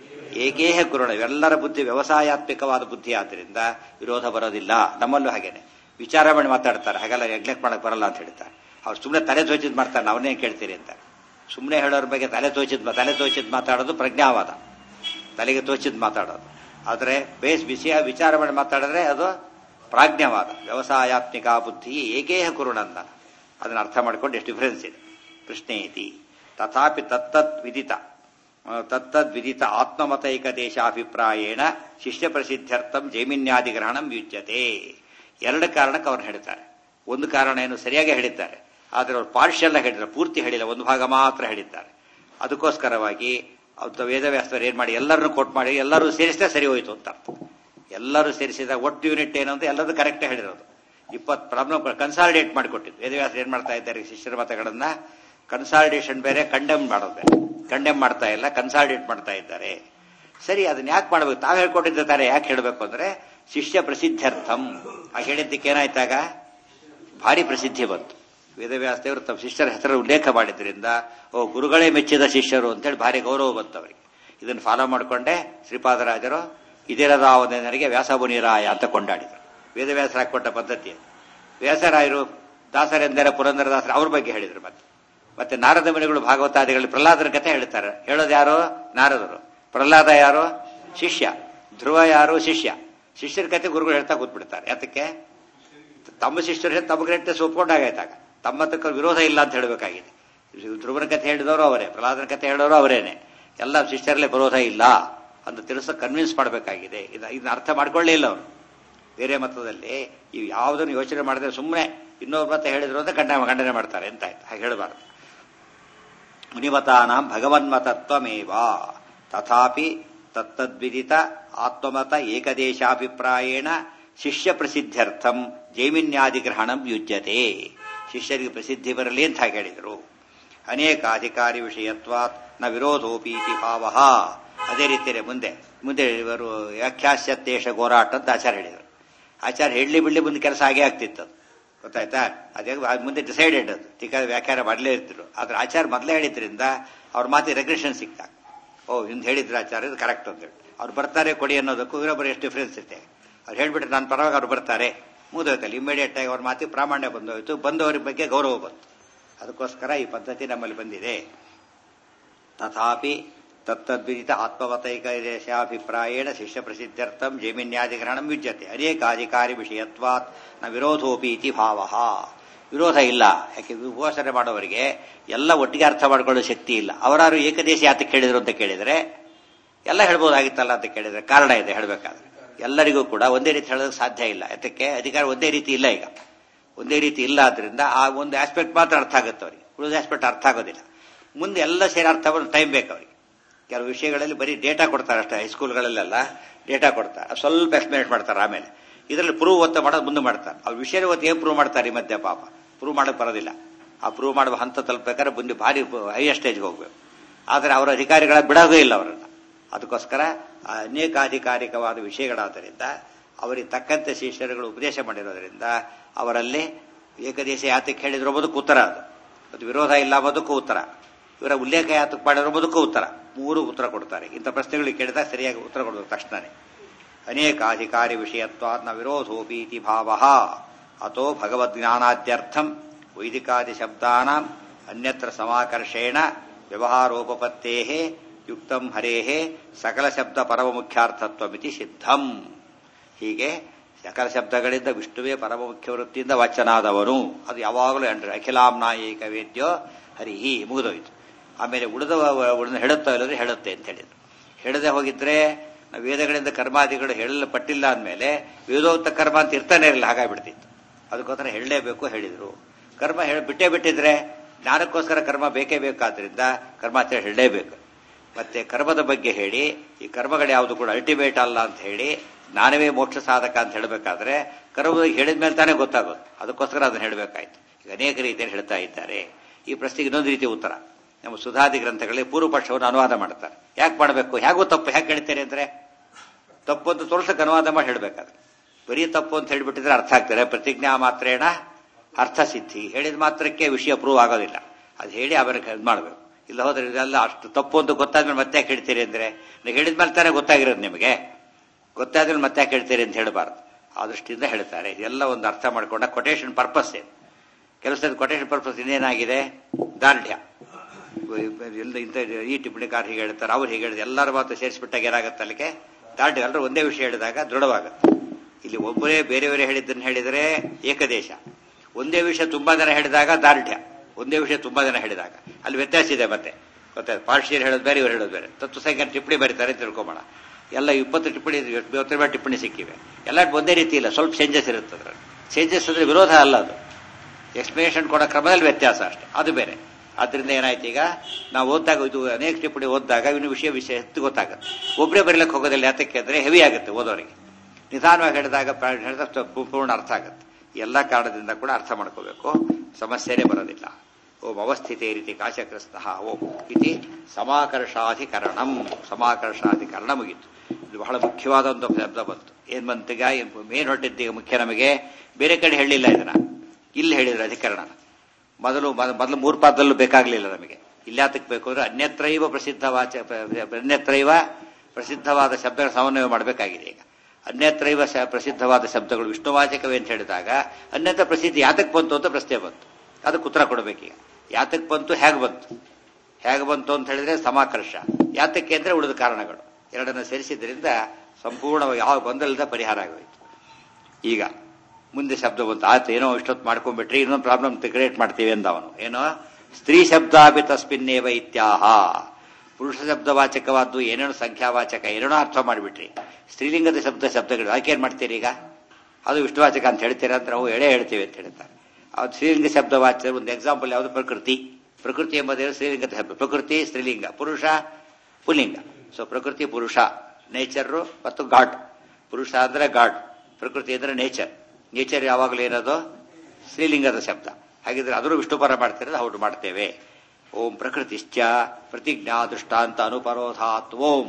Speaker 1: ಏಕೇಹ ಕುರುಣ ಇವೆಲ್ಲರ ಬುದ್ಧಿ ವ್ಯವಸಾಯಾತ್ಮಿಕವಾದ ಬುದ್ಧಿ ಆದ್ರಿಂದ ವಿರೋಧ ಬರೋದಿಲ್ಲ ನಮ್ಮಲ್ಲೂ ಹಾಗೇನೆ ವಿಚಾರ ಮಾಡಿ ಮಾತಾಡ್ತಾರೆ ಹಾಗೆಲ್ಲ ನೆಗ್ಲೆಕ್ಟ್ ಮಾಡಕ್ ಬರಲ್ಲ ಅಂತ ಹೇಳ್ತಾರೆ ಅವ್ರು ಸುಮ್ಮನೆ ತಲೆ ತೋಚಿದ್ ಮಾಡ್ತಾರೆ ಅವನ್ನೇ ಕೇಳ್ತೀರಿ ಅಂತ ಸುಮ್ಮನೆ ಹೇಳೋರ ಬಗ್ಗೆ ತಲೆ ತೋಚಿದ್ ತಲೆ ತೋಚಿದ್ ಮಾತಾಡೋದು ಪ್ರಜ್ಞಾವಾದ ತಲೆಗೆ ತೋಚಿದ್ ಮಾತಾಡೋದು ಆದರೆ ಬೇಸ್ ವಿಷಯ ವಿಚಾರ ಮಾಡಿ ಮಾತಾಡಿದ್ರೆ ಅದು ಪ್ರಾಜ್ಞವಾದ ವ್ಯವಸಾಯಾತ್ಮಿಕ ಬುದ್ಧಿ ಏಕೇಹ ಕುರುಣಂದ ಅದನ್ನ ಅರ್ಥ ಮಾಡ್ಕೊಂಡು ಎಷ್ಟು ಡಿಫರೆನ್ಸ್ ಇದೆ ಕೃಷ್ಣೇ ಇತಿ ತಥಾಪಿ ತತ್ತತ್ ವಿದಿತ ಆ, ತತ್ತದ್ ವಿದಿತ ಆತ್ಮಮತೈಕ ದೇಶಾಭಿಪ್ರಾಯೇಣ ಶಿಷ್ಯ ಪ್ರಸಿದ್ಧ್ಯರ್ಥಂ ಜೈಮಿನ್ಯಾದಿ ಗ್ರಹಣಂ ಯುಜ್ಯತೆ ಎರಡು ಕಾರಣಕ್ಕೆ ಅವ್ರು ಹೇಳ್ತಾರೆ ಒಂದು ಕಾರಣ ಏನು ಸರಿಯಾಗಿ ಹೇಳಿದ್ದಾರೆ ಆದರೆ ಅವ್ರು ಪಾರ್ಷಿಯಲ್ ಹೇಳಿದ್ದಾರೆ ಪೂರ್ತಿ ಹೇಳಿಲ್ಲ ಒಂದು ಭಾಗ ಮಾತ್ರ ಹೇಳಿದ್ದಾರೆ ಅದಕ್ಕೋಸ್ಕರವಾಗಿ ಅವ್ರ ವೇದವ್ಯಾಸರು ಏನ್ ಮಾಡಿ ಎಲ್ಲರನ್ನು ಕೋಟ್ ಮಾಡಿ ಎಲ್ಲರೂ ಸೇರಿಸಿದ್ರೆ ಸರಿ ಹೋಯ್ತು ಅಂತ ಅರ್ಥ ಎಲ್ಲರೂ ಸೇರಿಸಿದ ಒಟ್ಟು ಯೂನಿಟ್ ಏನು ಅಂತ ಎಲ್ಲರೂ ಕರೆಕ್ಟ್ ಹೇಳಿರೋದು ಇಪ್ಪತ್ತು ಪ್ರಾಬ್ಲಮ್ ಕನ್ಸಾಲಿಡೇಟ್ ಮಾಡಿಕೊಟ್ಟಿದ್ದು ವೇದವ್ಯಾಸರು ಏನ್ ಮಾಡ್ತಾ ಇದ್ದಾರೆ ಶಿಷ್ಯರ ಮತಗಳನ್ನ ಕನ್ಸಾಲಿಡೇಷನ್ ಬೇರೆ ಕಂಡೆಮ್ ಮಾಡೋದು ಬೇರೆ ಕಂಡೆಮ್ ಮಾಡ್ತಾ ಇಲ್ಲ ಕನ್ಸಾಲಿಡೇಟ್ ಮಾಡ್ತಾ ಇದ್ದಾರೆ ಸರಿ ಅದನ್ನ ಯಾಕೆ ಮಾಡ್ಬೇಕು ತಾವು ಹೇಳ್ಕೊಟ್ಟಿದ್ದಾರೆ ಯಾಕೆ ಹೇಳಬೇಕು ಅಂದ್ರೆ ಶಿಷ್ಯ ಪ್ರಸಿದ್ಧರ್ಥಂ ಆ ಹೇಳಿದ್ದಕ್ಕೆ ಏನಾಯ್ತಾಗ ಭಾರಿ ಪ್ರಸಿದ್ಧಿ ಬಂತು ವೇದವ್ಯಾಸ ದೇವರು ತಮ್ಮ ಶಿಷ್ಯರ ಹೆಸರು ಉಲ್ಲೇಖ ಮಾಡಿದ್ರಿಂದ ಓ ಗುರುಗಳೇ ಮೆಚ್ಚಿದ ಶಿಷ್ಯರು ಅಂತೇಳಿ ಭಾರಿ ಗೌರವ ಬಂತು ಅವರಿಗೆ ಇದನ್ನು ಫಾಲೋ ಮಾಡಿಕೊಂಡೆ ಶ್ರೀಪಾದರಾಜರು ಇದಿರದಾವನೆನರಿಗೆ ವ್ಯಾಸಮುನಿರಾಯ ಅಂತ ಕೊಂಡಾಡಿದರು ವೇದವ್ಯಾಸರ ಹಾಕೊಟ್ಟ ಪದ್ಧತಿ ಅದು. ವ್ಯಾಸರಾಯರು ದಾಸರೆಂದರೆ ಪುರಂದರದಾಸರು ಅವ್ರ ಬಗ್ಗೆ ಹೇಳಿದ್ರು ಮತ್ತೆ ಮತ್ತೆ ನಾರದ ಮುನಿಗಳು ಭಾಗವತಾದಿಗಳು ಪ್ರಹ್ಲಾದರ ಕಥೆ ಹೇಳ್ತಾರೆ ಹೇಳೋದು ಯಾರು ನಾರದರು ಪ್ರಹ್ಲಾದ ಯಾರು ಶಿಷ್ಯ ಧ್ರುವ ಯಾರು ಶಿಷ್ಯ ಶಿಷ್ಯರ ಕಥೆ ಗುರುಗಳು ಹೇಳ್ತಾ ಕೂತ್ಬಿಡ್ತಾರೆ ಯಾತಕ್ಕೆ ತಮ್ಮ ಶಿಷ್ಯರು ತಮ್ಮ ಗ್ರೇಟ್ನೆಸ್ ಒಪ್ಕೊಂಡಾಗಾಯ್ತಾಗ ತಮ್ಮ ತಕ್ಕ ವಿರೋಧ ಇಲ್ಲ ಅಂತ ಹೇಳಬೇಕಾಗಿದೆ ಧ್ರುವನ ಕಥೆ ಹೇಳಿದವರು ಅವರೇ ಪ್ರಹ್ಲಾದನ ಕಥೆ ಹೇಳೋರು ಅವರೇನೆ ಎಲ್ಲ ಶಿಷ್ಯರಲ್ಲೇ ವಿರೋಧ ಇಲ್ಲ ಅಂತ ತಿಳಿಸ ಕನ್ವಿನ್ಸ್ ಮಾಡಬೇಕಾಗಿದೆ ಇದನ್ನ ಅರ್ಥ ಮಾಡ್ಕೊಳ್ಳೇ ಇಲ್ಲ ಅವರು ಬೇರೆ ಮತದಲ್ಲಿ ಇವು ಯಾವುದನ್ನು ಯೋಚನೆ ಮಾಡಿದ್ರೆ ಸುಮ್ಮನೆ ಇನ್ನೊಬ್ಬ ಮತ ಹೇಳಿದ್ರು ಅಂತ ಖಂಡನೆ ಖಂಡನೆ ಮಾಡ್ತಾರೆ ಅಂತ ಆಯ್ತು ಹಾಗೆ ಹೇಳಬಾರ್ದು ಮುನಿಮತಾನಾಂ ಭಗವನ್ಮತತ್ವಮೇವ ತಥಾಪಿ ತತ್ತದ್ವಿದಿತ ಆತ್ಮಮತ ಏಕದೇಶಾಭಿಪ್ರಾಯೇಣ ಶಿಷ್ಯ ಪ್ರಸಿದ್ಧ್ಯರ್ಥಂ ಜೈಮಿನ್ಯಾದಿಗ್ರಹಣಂ ಯುಜ್ಯತೆ ಶಿಷ್ಯರಿಗೆ ಪ್ರಸಿದ್ಧಿ ಬರಲಿ ಅಂತ ಹಾಗೆ ಹೇಳಿದರು ಅನೇಕ ಅಧಿಕಾರಿ ವಿಷಯತ್ವಾತ್ ನ ವಿರೋಧೋಪೀತಿ ಭಾವ ಅದೇ ರೀತಿಯೇ ಮುಂದೆ ಮುಂದೆ ಇವರು ವ್ಯಾಖ್ಯಾಸ್ಯತ್ತೇಶ ಗೋರಾಟ ಅಂತ ಆಚಾರ್ಯ ಹೇಳಿದರು ಆಚಾರ್ಯ ಹೇಳಲಿ ಬಿಡ್ಲಿ ಮುಂದೆ ಕೆಲಸ ಆಗೇ ಆಗ್ತಿತ್ತು ಅದು. ಗೊತ್ತಾಯ್ತಾ ಅದೇ ಅದ್ ಮುಂದೆ ಡಿಸೈಡೆಡ್ ಅದು ಟೀಕಾ ವ್ಯಾಖ್ಯಾನ ಮಾಡಲೇ ಇರ್ತಿರು ಆದ್ರೆ ಆಚಾರ್ಯ ಮೊದಲೇ ಹೇಳಿದ್ರಿಂದ ಅವ್ರ ಮಾತಿ ರೆಗ್ರೆಷನ್ ಸಿಕ್ತಾಗ ಓ ಹಿಂದೆ ಹೇಳಿದ್ರು ಆಚಾರ್ಯ ಇದು ಕರೆಕ್ಟ್ ಅಂತ ಹೇಳಿ ಅವ್ರು ಬರ್ತಾರೆ ಕೊಡಿ ಅನ್ನೋದಕ್ಕೂ ಇವರೊಬ್ಬರು ಎಷ್ಟು ಡಿಫ್ರೆನ್ಸ್ ಇದೆ ಅವ್ರು ಹೇಳ್ಬಿಟ್ರೆ ನಾನು ಪರವಾಗಿ ಅವ್ರು ಬರ್ತಾರೆ ಮುಗಿದೋಯ್ತಲ್ಲ ಇಮಿಡಿಯೇಟ್ ಆಗಿ ಅವ್ರ ಮಾತಿ ಪ್ರಾಮಾಣ್ಯ ಬಂದೋಯ್ತು ಬಂದವರ ಬಗ್ಗೆ ಗೌರವ ಬಂತು ಅದಕ್ಕೋಸ್ಕರ ಈ ಪದ್ಧತಿ ನಮ್ಮಲ್ಲಿ ಬಂದಿದೆ ತಥಾಪಿ ತತ್ತದ್ವಿದಿತ ಆತ್ಮವತೈಕದೇಶಾಭಿಪ್ರಾಯೇಣ ಶಿಷ್ಯ ಪ್ರಸಿದ್ಧ್ಯರ್ಥಂ ಜೈಮಿನ್ಯಾದಿಗ್ರಹಣಂ ಯುಜ್ಯತೆ ಅನೇಕಾಧಿಕಾರಿ ವಿಷಯತ್ವಾತ್ ನ ವಿರೋಧೋಪಿ ಇತಿ ಭಾವ ವಿರೋಧ ಇಲ್ಲ ಯಾಕೆ ಉಪವಾಸನೆ ಮಾಡೋವರಿಗೆ ಎಲ್ಲ ಒಟ್ಟಿಗೆ ಅರ್ಥ ಮಾಡ್ಕೊಳ್ಳೋ ಶಕ್ತಿ ಇಲ್ಲ ಅವರಾರು ಏಕದೇಶ ಯಾತಕ್ಕೆ ಕೇಳಿದ್ರು ಅಂತ ಕೇಳಿದ್ರೆ ಎಲ್ಲ ಹೇಳ್ಬೋದಾಗಿತ್ತಲ್ಲ ಅಂತ ಕೇಳಿದ್ರೆ ಕಾರಣ ಇದೆ ಹೇಳಬೇಕಾದ್ರೆ ಎಲ್ಲರಿಗೂ ಕೂಡ ಒಂದೇ ರೀತಿ ಹೇಳೋದಕ್ಕೆ ಸಾಧ್ಯ ಇಲ್ಲ ಯಾತಕ್ಕೆ ಅಧಿಕಾರ ಒಂದೇ ರೀತಿ ಇಲ್ಲ ಈಗ ಒಂದೇ ರೀತಿ ಇಲ್ಲ ಆದ್ರಿಂದ ಆ ಒಂದು ಆಸ್ಪೆಕ್ಟ್ ಮಾತ್ರ ಅರ್ಥ ಆಗುತ್ತೆ ಅವರಿಗೆ ಉಳಿದ ಆಸ್ಪೆಕ್ಟ್ ಅರ್ಥ ಆಗೋದಿಲ್ಲ ಮುಂದೆ ಎಲ್ಲ ಸೇರಿ ಅರ್ಥ ಆಗೋದು ಟೈಮ್ ಬೇಕು ಅವರಿಗೆ ಕೆಲವು ವಿಷಯಗಳಲ್ಲಿ ಬರೀ ಡೇಟಾ ಕೊಡ್ತಾರೆ ಅಷ್ಟೇ ಹೈಸ್ಕೂಲ್ಗಳಲ್ಲೆಲ್ಲ ಡೇಟಾ ಕೊಡ್ತಾರೆ ಅದು ಸ್ವಲ್ಪ ಎಕ್ಸ್ಪ್ಲೇನ್ ಮಾಡ್ತಾರೆ ಆಮೇಲೆ ಇದರಲ್ಲಿ ಪ್ರೂವ್ ಒತ್ತ ಮಾಡೋದು ಮುಂದೆ ಮಾಡ್ತಾರೆ ಅವ್ರ ವಿಷಯ ಒತ್ತು ಏನು ಪ್ರೂವ್ ಮಾಡ್ತಾರೆ ಈ ಮಧ್ಯೆ ಪಾಪ ಪ್ರೂವ್ ಮಾಡೋಕೆ ಬರೋದಿಲ್ಲ ಆ ಪ್ರೂವ್ ಮಾಡುವ ಹಂತ ತಲುಪಬೇಕಾದ್ರೆ ಮುಂದೆ ಭಾರಿ ಹೈಯರ್ ಸ್ಟೇಜ್ಗೆ ಹೋಗ್ಬೇಕು ಆದರೆ ಅವರ ಅಧಿಕಾರಿಗಳ ಬಿಡೋದೇ ಇಲ್ಲ ಅವರನ್ನು ಅದಕ್ಕೋಸ್ಕರ ಆ ಅನೇಕಾಧಿಕಾರಿಕವಾದ ವಿಷಯಗಳಾದ್ದರಿಂದ ಅವರಿಗೆ ತಕ್ಕಂತೆ ಶಿಷ್ಯರುಗಳು ಉಪದೇಶ ಮಾಡಿರೋದ್ರಿಂದ ಅವರಲ್ಲಿ ಏಕದೇಶ ಯಾತಕ್ಕೆ ಹೇಳಿದ್ರು ಬದುಕು ಉತ್ತರ ಅದು ಅದು ವಿರೋಧ ಇಲ್ಲ ಬದುಕು ಉತ್ತರ ಇವರ ಉಲ್ಲೇಖ ಯಾತಕ್ಕೆ ಮಾಡಿರೋ ಬದುಕು ಉತ್ತರ ಮೂರು ಉತ್ತರ ಕೊಡ್ತಾರೆ ಇಂಥ ಪ್ರಶ್ನೆಗಳಿಗೆ ಕೇಳಿದಾಗ ಸರಿಯಾಗಿ ಉತ್ತರ ಕೊಡಬೇಕು ತಕ್ಷಣನೇ ಅನೇಕಾಧಿಕಾರಿ ವಿಷಯತ್ವಾತ್ ನ ವಿರೋಧೋಪೀತಿ ಭಾವ ಅಥೋ ಭಗವದ್ಜ್ಞಾನಾದ್ಯರ್ಥಂ ವೈದಿಕಾದಿ ಶಬ್ದಾನಾಂ ಅನ್ಯತ್ರ ಸಮಾಕರ್ಷೇಣ ವ್ಯವಹಾರೋಪತ್ತೇ ಯುಕ್ತಂ ಹರೇಃ ಸಕಲ ಶಬ್ದ ಪರಮ ಮುಖ್ಯಾರ್ಥತ್ವಮಿತಿ ಸಿದ್ಧಂ ಹೀಗೆ ಸಕಲ ಶಬ್ದಗಳಿಂದ ವಿಷ್ಣುವೇ ಪರಮ ಮುಖ್ಯ ವೃತ್ತಿಯಿಂದ ವಾಚನಾದವನು ಅದು ಯಾವಾಗಲೂ ಅಂದ್ರೆ ಅಖಿಲಾಂನಾಯಿಕ ವೇದ್ಯೋ ಹರಿಹಿ ಮುಗಿದೋಯ್ತು ಆಮೇಲೆ ಉಳಿದ ಉಳಿದ ಹೇಳುತ್ತಾ ಇಲ್ಲದ್ರೆ ಹೇಳುತ್ತೆ ಅಂತ ಹೇಳಿದ್ರು ಹೇಳದೆ ಹೋಗಿದ್ರೆ ನಾವು ವೇದಗಳಿಂದ ಕರ್ಮಾದಿಗಳು ಹೇಳಲ್ಪಟ್ಟಿಲ್ಲ ಅಂದಮೇಲೆ ವೇದೋಕ್ತ ಕರ್ಮ ಅಂತ ಇರ್ತಾನೆ ಇರಲಿಲ್ಲ ಹಾಗಾಗ್ಬಿಡ್ತಿತ್ತು ಅದಕ್ಕೋಸ್ಕರ ಹೇಳಲೇಬೇಕು ಹೇಳಿದ್ರು ಕರ್ಮ ಹೇಳಿ ಬಿಟ್ಟೇ ಬಿಟ್ಟಿದ್ರೆ ಜ್ಞಾನಕ್ಕೋಸ್ಕರ ಕರ್ಮ ಬೇಕೇ ಬೇಕಾದ್ರಿಂದ ಕರ್ಮಾಚರಣೆ ಹೇಳಲೇಬೇಕು ಮತ್ತೆ ಕರ್ಮದ ಬಗ್ಗೆ ಹೇಳಿ ಈ ಕರ್ಮಗಳು ಯಾವುದು ಕೂಡ ಅಲ್ಟಿಮೇಟ್ ಅಲ್ಲ ಅಂತ ಹೇಳಿ ಜ್ಞಾನವೇ ಮೋಕ್ಷ ಸಾಧಕ ಅಂತ ಹೇಳಬೇಕಾದ್ರೆ ಕರ್ಮ ಹೇಳಿದ ಮೇಲೆ ತಾನೇ ಗೊತ್ತಾಗೋದು ಅದಕ್ಕೋಸ್ಕರ ಅದನ್ನ ಹೇಳಬೇಕಾಯ್ತು ಈಗ ಅನೇಕ ರೀತಿಯಲ್ಲಿ ಹೇಳ್ತಾ ಇದ್ದಾರೆ ಈ ಪ್ರಶ್ನೆಗೆ ಇನ್ನೊಂದು ರೀತಿಯ ಉತ್ತರ ನಮ್ಮ ಸುಧಾದಿ ಗ್ರಂಥಗಳಲ್ಲಿ ಪೂರ್ವ ಪಕ್ಷವನ್ನು ಅನುವಾದ ಮಾಡ್ತಾರೆ ಯಾಕೆ ಮಾಡಬೇಕು ಹೇಗೋ ತಪ್ಪು ಹೇಗೆ ಹೇಳ್ತಾರೆ ಅಂದ್ರೆ ತಪ್ಪು ಅಂತ ತೋರ್ಸಕ್ಕೆ ಅನುವಾದ ಮಾಡಿ ಹೇಳಬೇಕಾದ್ರೆ ಬರೀ ತಪ್ಪು ಅಂತ ಹೇಳಿಬಿಟ್ಟಿದ್ರೆ ಅರ್ಥ ಆಗ್ತಾರೆ ಪ್ರತಿಜ್ಞಾ ಮಾತ್ರೇಣ ಅರ್ಥ ಸಿದ್ಧಿ ಹೇಳಿದ ಮಾತ್ರಕ್ಕೆ ವಿಷಯ ಪ್ರೂವ್ ಆಗೋದಿಲ್ಲ ಅದು ಹೇಳಿ ಆಮೇಲೆ ಇದು ಮಾಡಬೇಕು ಇಲ್ಲ ಹೋದ್ರೆ ಇದೆಲ್ಲ ಅಷ್ಟು ತಪ್ಪು ಅಂತ ಗೊತ್ತಾದ್ಮೇಲೆ ಮತ್ತೆ ಯಾಕೆ ಹೇಳ್ತೀರಿ ಅಂದ್ರೆ ನೀವು ಹೇಳಿದ ಮೇಲೆ ತಾನೇ ಗೊತ್ತಾಗಿರೋದು ನಿಮಗೆ ಗೊತ್ತಾದ್ಮೇಲೆ ಮತ್ತೆ ಯಾಕೆ ಹೇಳ್ತೀರಿ ಅಂತ ಹೇಳಬಾರ್ದು ಆ ದೃಷ್ಟಿಯಿಂದ ಹೇಳ್ತಾರೆ ಇದೆಲ್ಲ ಒಂದು ಅರ್ಥ ಮಾಡ್ಕೊಂಡ ಕೊಟೇಶನ್ ಪರ್ಪಸ್ ಏನು ಕೆಲಸದ ಕೊಟೇಶನ್ ಪರ್ಪಸ್ ಇನ್ನೇನಾಗಿದೆ ದಾರ್ಢ್ಯ ಎಲ್ಲ ಇಂಥ ಈ ಟಿಪ್ಪಣಿಕಾರ ಹೀಗೆ ಹೇಳ್ತಾರೆ ಅವ್ರು ಹೀಗೆ ಹೇಳಿದ್ರೆ ಎಲ್ಲರ ಮಾತು ಸೇರಿಸ್ಬಿಟ್ಟಾಗ ಏನಾಗುತ್ತೆ ಅಲ್ಲಿಗೆ ದಾರ್ಢ್ಯ ಎಲ್ಲರೂ ಒಂದೇ ವಿಷಯ ಹೇಳಿದಾಗ ದೃಢವಾಗುತ್ತೆ ಇಲ್ಲಿ ಒಬ್ಬರೇ ಬೇರೆಯವರೇ ಹೇಳಿದ್ದನ್ನು ಹೇಳಿದರೆ ಏಕದೇಶ ಒಂದೇ ವಿಷಯ ತುಂಬಾ ಜನ ಹೇಳಿದಾಗ ದಾರ್ಢ್ಯ ಒಂದೇ ವಿಷಯ ತುಂಬಾ ಜನ ಹೇಳಿದಾಗ ಅಲ್ಲಿ ವ್ಯತ್ಯಾಸ ಇದೆ ಮತ್ತೆ ಗೊತ್ತಾಯ್ತು ಪಾರ್ಷಿಯರ್ ಹೇಳೋದು ಬೇರೆ ಇವ್ರು ಹೇಳೋದು ಬೇರೆ ತತ್ವ ಸಂಖ್ಯೆ ಟಿಪ್ಪಣಿ ಬರೀತಾರೆ ತಿಳ್ಕೊಬೋಣ ಎಲ್ಲ ಇಪ್ಪತ್ತು ಟಿಪ್ಪಣಿ ಇವತ್ತರ ಮೇಲೆ ಟಿಪ್ಪಣಿ ಸಿಕ್ಕಿವೆ ಎಲ್ಲ ಒಂದೇ ರೀತಿ ಇಲ್ಲ ಸ್ವಲ್ಪ ಚೇಂಜಸ್ ಇರುತ್ತೆ ಅದ್ರಲ್ಲಿ ಚೇಂಜಸ್ ಅಂದ್ರೆ ವಿರೋಧ ಅಲ್ಲ ಅದು ಎಕ್ಸ್ಪ್ಲನೇಷನ್ ಕೊಡೋ ಕ್ರಮದಲ್ಲಿ ವ್ಯತ್ಯಾಸ ಅಷ್ಟೇ ಅದು ಬೇರೆ ಆದ್ರಿಂದ ಏನಾಯ್ತು ಈಗ ನಾವು ಓದಿದಾಗ ಇದು ಅನೇಕ ಟಿಪ್ಪಣಿ ಓದಿದಾಗ ಇನ್ನು ವಿಷಯ ವಿಷಯ ಎತ್ತು ಗೊತ್ತಾಗುತ್ತೆ ಒಬ್ಬರೇ ಬರೀಲಕ್ಕೆ ಹೋಗೋದಿಲ್ಲ ಯಾತಕ್ಕೆ ಅಂದ್ರೆ ಹೆವಿ ಆಗುತ್ತೆ ಓದೋರಿಗೆ ನಿಧಾನವಾಗಿ ಹೇಳಿದಾಗ ಹೇಳಿದ ಪೂರ್ಣ ಅರ್ಥ ಆಗುತ್ತೆ ಎಲ್ಲ ಕಾರಣದಿಂದ ಕೂಡ ಅರ್ಥ ಮಾಡ್ಕೋಬೇಕು ಸಮಸ್ಯೆನೇ ಬರೋದಿಲ್ಲ ಓಂ ಅವಸ್ಥಿತ ರೀತಿ ಕಾಶಗ್ರಸ್ತ ಓಂ ಇತಿ ಸಮಾಕರ್ಷಾಧಿಕರಣಂ ಸಮಾಕರ್ಷಾಧಿಕರಣ ಮುಗೀತು ಇದು ಬಹಳ ಮುಖ್ಯವಾದ ಒಂದು ಶಬ್ದ ಬಂತು ಏನ್ ಬಂತೀಗ ಮೇನ್ ಹೊಟ್ಟಿದ್ದೀಗ ಮುಖ್ಯ ನಮಗೆ ಬೇರೆ ಕಡೆ ಹೇಳಿಲ್ಲ ಇದನ್ನ ಇಲ್ಲಿ ಹೇಳಿದ್ರು ಅಧಿಕರಣ ಮೊದಲು ಮೊದಲು ಮೂರು ಪಾದದಲ್ಲೂ ಬೇಕಾಗಲಿಲ್ಲ ನಮಗೆ ಇಲ್ಲಾತಕ್ಕೆ ಬೇಕು ಅಂದ್ರೆ ಅನ್ಯತ್ರೈವ ಪ್ರಸಿದ್ಧ ವಾಚ ಅನ್ಯತ್ರೈವ ಪ್ರಸಿದ್ಧವಾದ ಶಬ್ದಗಳ ಸಮನ್ವಯ ಮಾಡಬೇಕಾಗಿದೆ ಈಗ ಅನ್ಯತ್ರೈವ ಪ್ರಸಿದ್ಧವಾದ ಶಬ್ದಗಳು ವಿಷ್ಣುವಾಚಕವೇ ಅಂತ ಹೇಳಿದಾಗ ಅನ್ಯತ್ರ ಪ್ರಸಿದ್ಧಿ ಯಾತಕ್ಕೆ ಬಂತು ಅಂತ ಪ್ರಶ್ನೆ ಬಂತು ಅದಕ್ಕೆ ಉತ್ತರ ಕೊಡಬೇಕೀಗ ಯಾತಕ್ಕೆ ಬಂತು ಹೇಗೆ ಬಂತು ಹೇಗೆ ಬಂತು ಅಂತ ಹೇಳಿದ್ರೆ ಸಮಾಕರ್ಷ ಯಾತಕ್ಕೆ ಅಂದ್ರೆ ಉಳಿದ ಕಾರಣಗಳು ಎರಡನ್ನು ಸೇರಿಸಿದ್ರಿಂದ ಸಂಪೂರ್ಣವಾಗಿ ಯಾವ ಗೊಂದಲದ ಪರಿಹಾರ ಆಗೋಯ್ತು ಈಗ ಮುಂದೆ ಶಬ್ದ ಬಂತು ಆಯ್ತು ಏನೋ ಇಷ್ಟೊತ್ತು ಮಾಡ್ಕೊಂಡ್ಬಿಟ್ರಿ ಇನ್ನೊಂದು ಪ್ರಾಬ್ಲಮ್ ಕ್ರಿಯೇಟ್ ಮಾಡ್ತೀವಿ ಅಂದ ಅವನು ಏನೋ ಸ್ತ್ರೀ ಶಬ್ದಾಪಿ ತಸ್ಮಿನ್ನೇವ ಇತ್ಯಾಹ ಪುರುಷ ಶಬ್ದವಾಚಕವಾದ್ದು ಏನೇನೋ ಸಂಖ್ಯಾವಾಚಕ ಏನೇನೋ ಅರ್ಥ ಮಾಡಿಬಿಟ್ರಿ ಸ್ತ್ರೀಲಿಂಗದ ಶಬ್ದ ಶಬ್ದಗಳು ಯಾಕೆ ಏನ್ ಮಾಡ್ತೀರಿ ಈಗ ಅದು ವಿಷ್ಣುವಾಚಕ ಅಂತ ಹೇಳ್ತೀರಾ ಅಂತ ನಾವು ಎಳೆ ಹೇಳ್ತೀವಿ ಅಂತ ಹೇಳ್ತಾರೆ ಅದು ಸ್ತ್ರೀಲಿಂಗ ಶಬ್ದವಾಚಕ ಒಂದು ಎಕ್ಸಾಂಪಲ್ ಯಾವುದು ಪ್ರಕೃತಿ ಪ್ರಕೃತಿ ಎಂಬುದೇನು ಸ್ತ್ರೀಲಿಂಗದ ಶಬ್ದ ಪ್ರಕೃತಿ ಸ್ತ್ರೀಲಿಂಗ ಪುರುಷ ಪುಲ್ಲಿಂಗ ಸೊ ಪ್ರಕೃತಿ ಪುರುಷ ನೇಚರ್ ಮತ್ತು ಗಾಡ್ ಪುರುಷ ಅಂದ್ರೆ ಗಾಡ್ ಪ್ರಕೃತಿ ಅಂದ್ರೆ ನೇಚರ್ ನೇಚರ್ ಯಾವಾಗಲೂ ಏನದು ಸ್ತ್ರೀಲಿಂಗದ ಶಬ್ದ ಹಾಗಿದ್ರೆ ಅದನ್ನು ವಿಷ್ಣುಪರ ಮಾಡ್ತಿರೋದು ಔಟ್ ಮಾಡ್ತೇವೆ ಓಂ ಪ್ರಕೃತಿಶ್ಚ ಪ್ರತಿಜ್ಞಾ ದೃಷ್ಟಾಂತ ಅನುಪರೋಧಾತ್ ಓಂ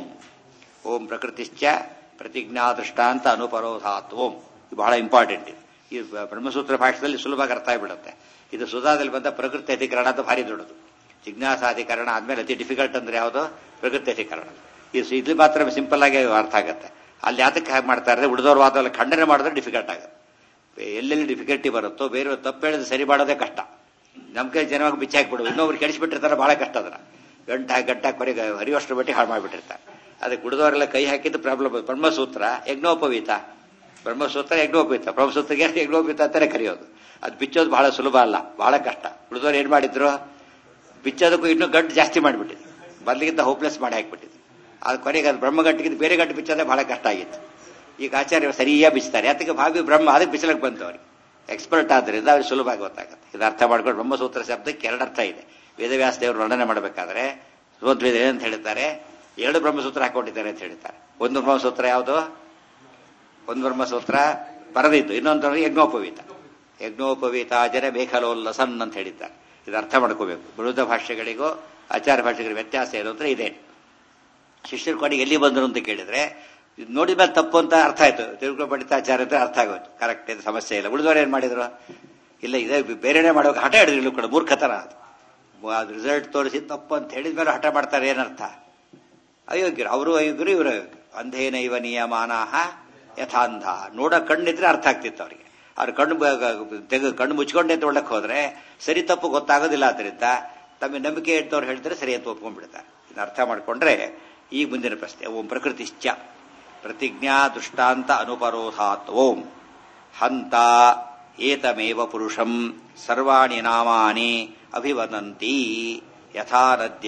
Speaker 1: ಓಂ ಪ್ರಕೃತಿಶ್ಚ ಪ್ರತಿಜ್ಞಾ ದೃಷ್ಟಾಂತ ಅನುಪರೋಧಾತ್ ಓಂ ಇದು ಬಹಳ ಇಂಪಾರ್ಟೆಂಟ್ ಇದು ಈ ಬ್ರಹ್ಮಸೂತ್ರ ಭಾಷೆಯಲ್ಲಿ ಸುಲಭವಾಗಿ ಅರ್ಥ ಆಗಿಬಿಡುತ್ತೆ ಇದು ಸುಧಾದಲ್ಲಿ ಬಂದ ಪ್ರಕೃತಿ ಅಧಿಕರಣ ಅಂತ ಭಾರಿ ದೊಡ್ಡದು ಜಿಜ್ಞಾಸಾಧಿಕರಣ ಆದ್ಮೇಲೆ ಅತಿ ಡಿಫಿಕಲ್ಟ್ ಅಂದ್ರೆ ಯಾವುದು ಪ್ರಕೃತಿ ಅಧಿಕರಣ ಇದು ಇದು ಮಾತ್ರ ಸಿಂಪಲ್ ಆಗಿ ಅರ್ಥ ಆಗುತ್ತೆ ಅಲ್ಲಿ ಯಾತಕ್ಕೆ ಹಾಗೆ ಮಾಡ್ತಾರೆ ಉಳಿದವ್ರ ವಾದದಲ್ಲಿ ಖಂಡನೆ ಮಾಡಿದ್ರೆ ಡಿಫಿಕಲ್ಟ್ ಆಗುತ್ತೆ ಎಲ್ಲೆಲ್ಲಿ ಡಿಫಿಕಲ್ಟಿ ಬರುತ್ತೋ ಬೇರೆ ತಪ್ಪು ಹೇಳಿದ್ರೆ ಸರಿ ಮಾಡೋದೇ ಕಷ್ಟ ನಮ್ಮ ಕೈ ಜನವಾಗಿ ಬಿಚ್ಚಿ ಹಾಕ್ಬಿಡು ಇನ್ನೊಬ್ರು ಕೆಡಿಸ್ಬಿಟ್ಟಿರ್ತಾರೆ ಬಹಳ ಕಷ್ಟ ಅದನ್ನ ಗಂಟ ಗಂಟ ಕೊನೆಗೆ ಹರಿವಷ್ಟು ಬಟ್ಟಿ ಹಾಳು ಮಾಡಿಬಿಟ್ಟಿರ್ತಾರೆ ಅದಕ್ಕೆ ಉಳಿದವರೆಲ್ಲ ಕೈ ಹಾಕಿದ್ದು ಪ್ರಾಬ್ಲಮ್ ಬ್ರಹ್ಮಸೂತ್ರ ಯಜ್ಞೋಪವೀತ ಬ್ರಹ್ಮಸೂತ್ರ ಯಜ್ಞೋಪವೀತ ಬ್ರಹ್ಮಸೂತ್ರಕ್ಕೆ ಯಜ್ಞೋಪವೀತ ಅಂತಾನೆ ಕರೆಯೋದು ಅದು ಬಿಚ್ಚೋದು ಬಹಳ ಸುಲಭ ಅಲ್ಲ ಬಹಳ ಕಷ್ಟ ಉಳಿದವ್ರು ಏನ್ ಮಾಡಿದ್ರು ಬಿಚ್ಚೋದಕ್ಕೂ ಇನ್ನೂ ಗಂಟು ಜಾಸ್ತಿ ಮಾಡಿಬಿಟ್ಟಿದ್ರು ಮೊದಲಿಗಿಂತ ಹೋಪ್ಲೆಸ್ ಮಾಡಿ ಹಾಕ್ಬಿಟ್ಟಿದ್ರು ಅದು ಕೊನೆಗೆ ಅದು ಬ್ರಹ್ಮಗಟ್ಟಿಗಿಂತ ಬೇರೆ ಗಂಟು ಬಿಚ್ಚೋದೇ ಬಹಳ ಕಷ್ಟ ಆಗಿತ್ತು ಈಗ ಆಚಾರ್ಯ ಸರಿಯಾಗಿ ಬಿಚ್ತಾರೆ ಯಾತಕ್ಕೆ ಭಾವಿ ಬ್ರಹ್ಮ ಅದಕ್ಕೆ ಬಿಚ್ಚಲಕ್ಕೆ ಬಂತು ಅವ್ರಿಗೆ ಎಕ್ಸ್ಪರ್ಟ್ ಆದ್ರಿಂದ ಅವ್ರಿಗೆ ಸುಲಭವಾಗಿ ಗೊತ್ತಾಗುತ್ತೆ ಇದು ಅರ್ಥ ಮಾಡ್ಕೊಂಡು ಬ್ರಹ್ಮಸೂತ್ರ ಶಬ್ದಕ್ಕೆ ಎರಡು ಅರ್ಥ ಇದೆ ವೇದವ್ಯಾಸ ದೇವರು ವರ್ಣನೆ ಮಾಡಬೇಕಾದ್ರೆ ಸುಮಧ್ವೇದ ಏನಂತ ಹೇಳ್ತಾರೆ ಎರಡು ಬ್ರಹ್ಮಸೂತ್ರ ಹಾಕೊಂಡಿದ್ದಾರೆ ಅಂತ ಹೇಳ್ತಾರೆ ಒಂದು ಬ್ರಹ್ಮಸೂತ್ರ ಯಾವುದು ಒಂದು ಬ್ರಹ್ಮಸೂತ್ರ ಬರದಿದ್ದು ಇನ್ನೊಂದು ಯಜ್ಞೋಪವೀತ ಯಜ್ಞೋಪವೀತ ಜನ ಮೇಖಲೋಲ್ಲಸನ್ ಅಂತ ಹೇಳಿದ್ದಾರೆ ಇದು ಅರ್ಥ ಮಾಡ್ಕೋಬೇಕು ಬೃಹದ ಭಾಷೆಗಳಿಗೂ ಆಚಾರ ಭಾಷೆಗಳಿಗೆ ವ್ಯತ್ಯಾಸ ಏನು ಅಂದ್ರೆ ಇದೆ ಶಿಷ್ಯರ ಕೊನೆಗೆ ಎಲ್ಲಿ ಬಂದರು ಅಂತ ಕೇಳಿದ್ರೆ ಇದು ನೋಡಿದ ಮೇಲೆ ತಪ್ಪು ಅಂತ ಅರ್ಥ ಆಯ್ತು ತಿರುಗುಳ ಪಂಡಿತಾಚಾರ ಅಂತ ಅರ್ಥ ಆಗೋಯ್ತು ಕರೆಕ್ಟ್ ಇದು ಸಮಸ್ಯೆ ಇಲ್ಲ ಉಳಿದವರು ಏನ್ ಮಾಡಿದ್ರು ಇಲ್ಲ ಇದೇ ಬೇರೆನೇ ಮಾಡುವಾಗ ಹಠ ಹಿಡಿದ್ರು ಕೂಡ ಮೂರ್ಖತನ ಅದು ಅದು ರಿಸಲ್ಟ್ ತೋರಿಸಿ ತಪ್ಪು ಅಂತ ಹೇಳಿದ ಮೇಲೆ ಹಠ ಮಾಡ್ತಾರೆ ಏನರ್ಥ ಅಯೋಗ್ಯರು ಅವರು ಅಯೋಗ್ಯರು ಇವರು ಅಯೋಗ್ಯರು ಅಂಧೇನ ಇವ ನಿಯಮಾನಾಹ ಯಥಾಂಧ ನೋಡೋ ಕಣ್ಣಿದ್ರೆ ಅರ್ಥ ಆಗ್ತಿತ್ತು ಅವರಿಗೆ ಅವ್ರ ಕಣ್ಣು ತೆಗೆ ಕಣ್ಣು ಮುಚ್ಕೊಂಡೆ ಅಂತ ಒಳಕ್ಕೆ ಹೋದ್ರೆ ಸರಿ ತಪ್ಪು ಗೊತ್ತಾಗೋದಿಲ್ಲ ಅದರಿಂದ ತಮ್ಮ ನಂಬಿಕೆ ಇಟ್ಟವ್ರು ಹೇಳಿದ್ರೆ ಸರಿ ಅಂತ ಒಪ್ಕೊಂಡ್ಬಿಡ್ತಾರೆ ಇದನ್ನ ಅರ್ಥ ಮಾಡ್ಕೊಂಡ್ರೆ ಈಗ ಮುಂದಿನ ಪ್ರಶ್ನೆ ಓಂ ಪ್ರಕೃತಿಶ್ಚ ಪ್ರತಿಜ್ಞಾ ದೃಷ್ಟಾಂತ ಅನುಪರೋಧಾತ್ ಓಂ ಹಂತ ಏತಮೇವ ಪುರುಷಂ ಸರ್ವಾಣಿ ನಾಮಾನಿ ಅಭಿವದಂತಿ ಯಥಾ ನದ್ಯ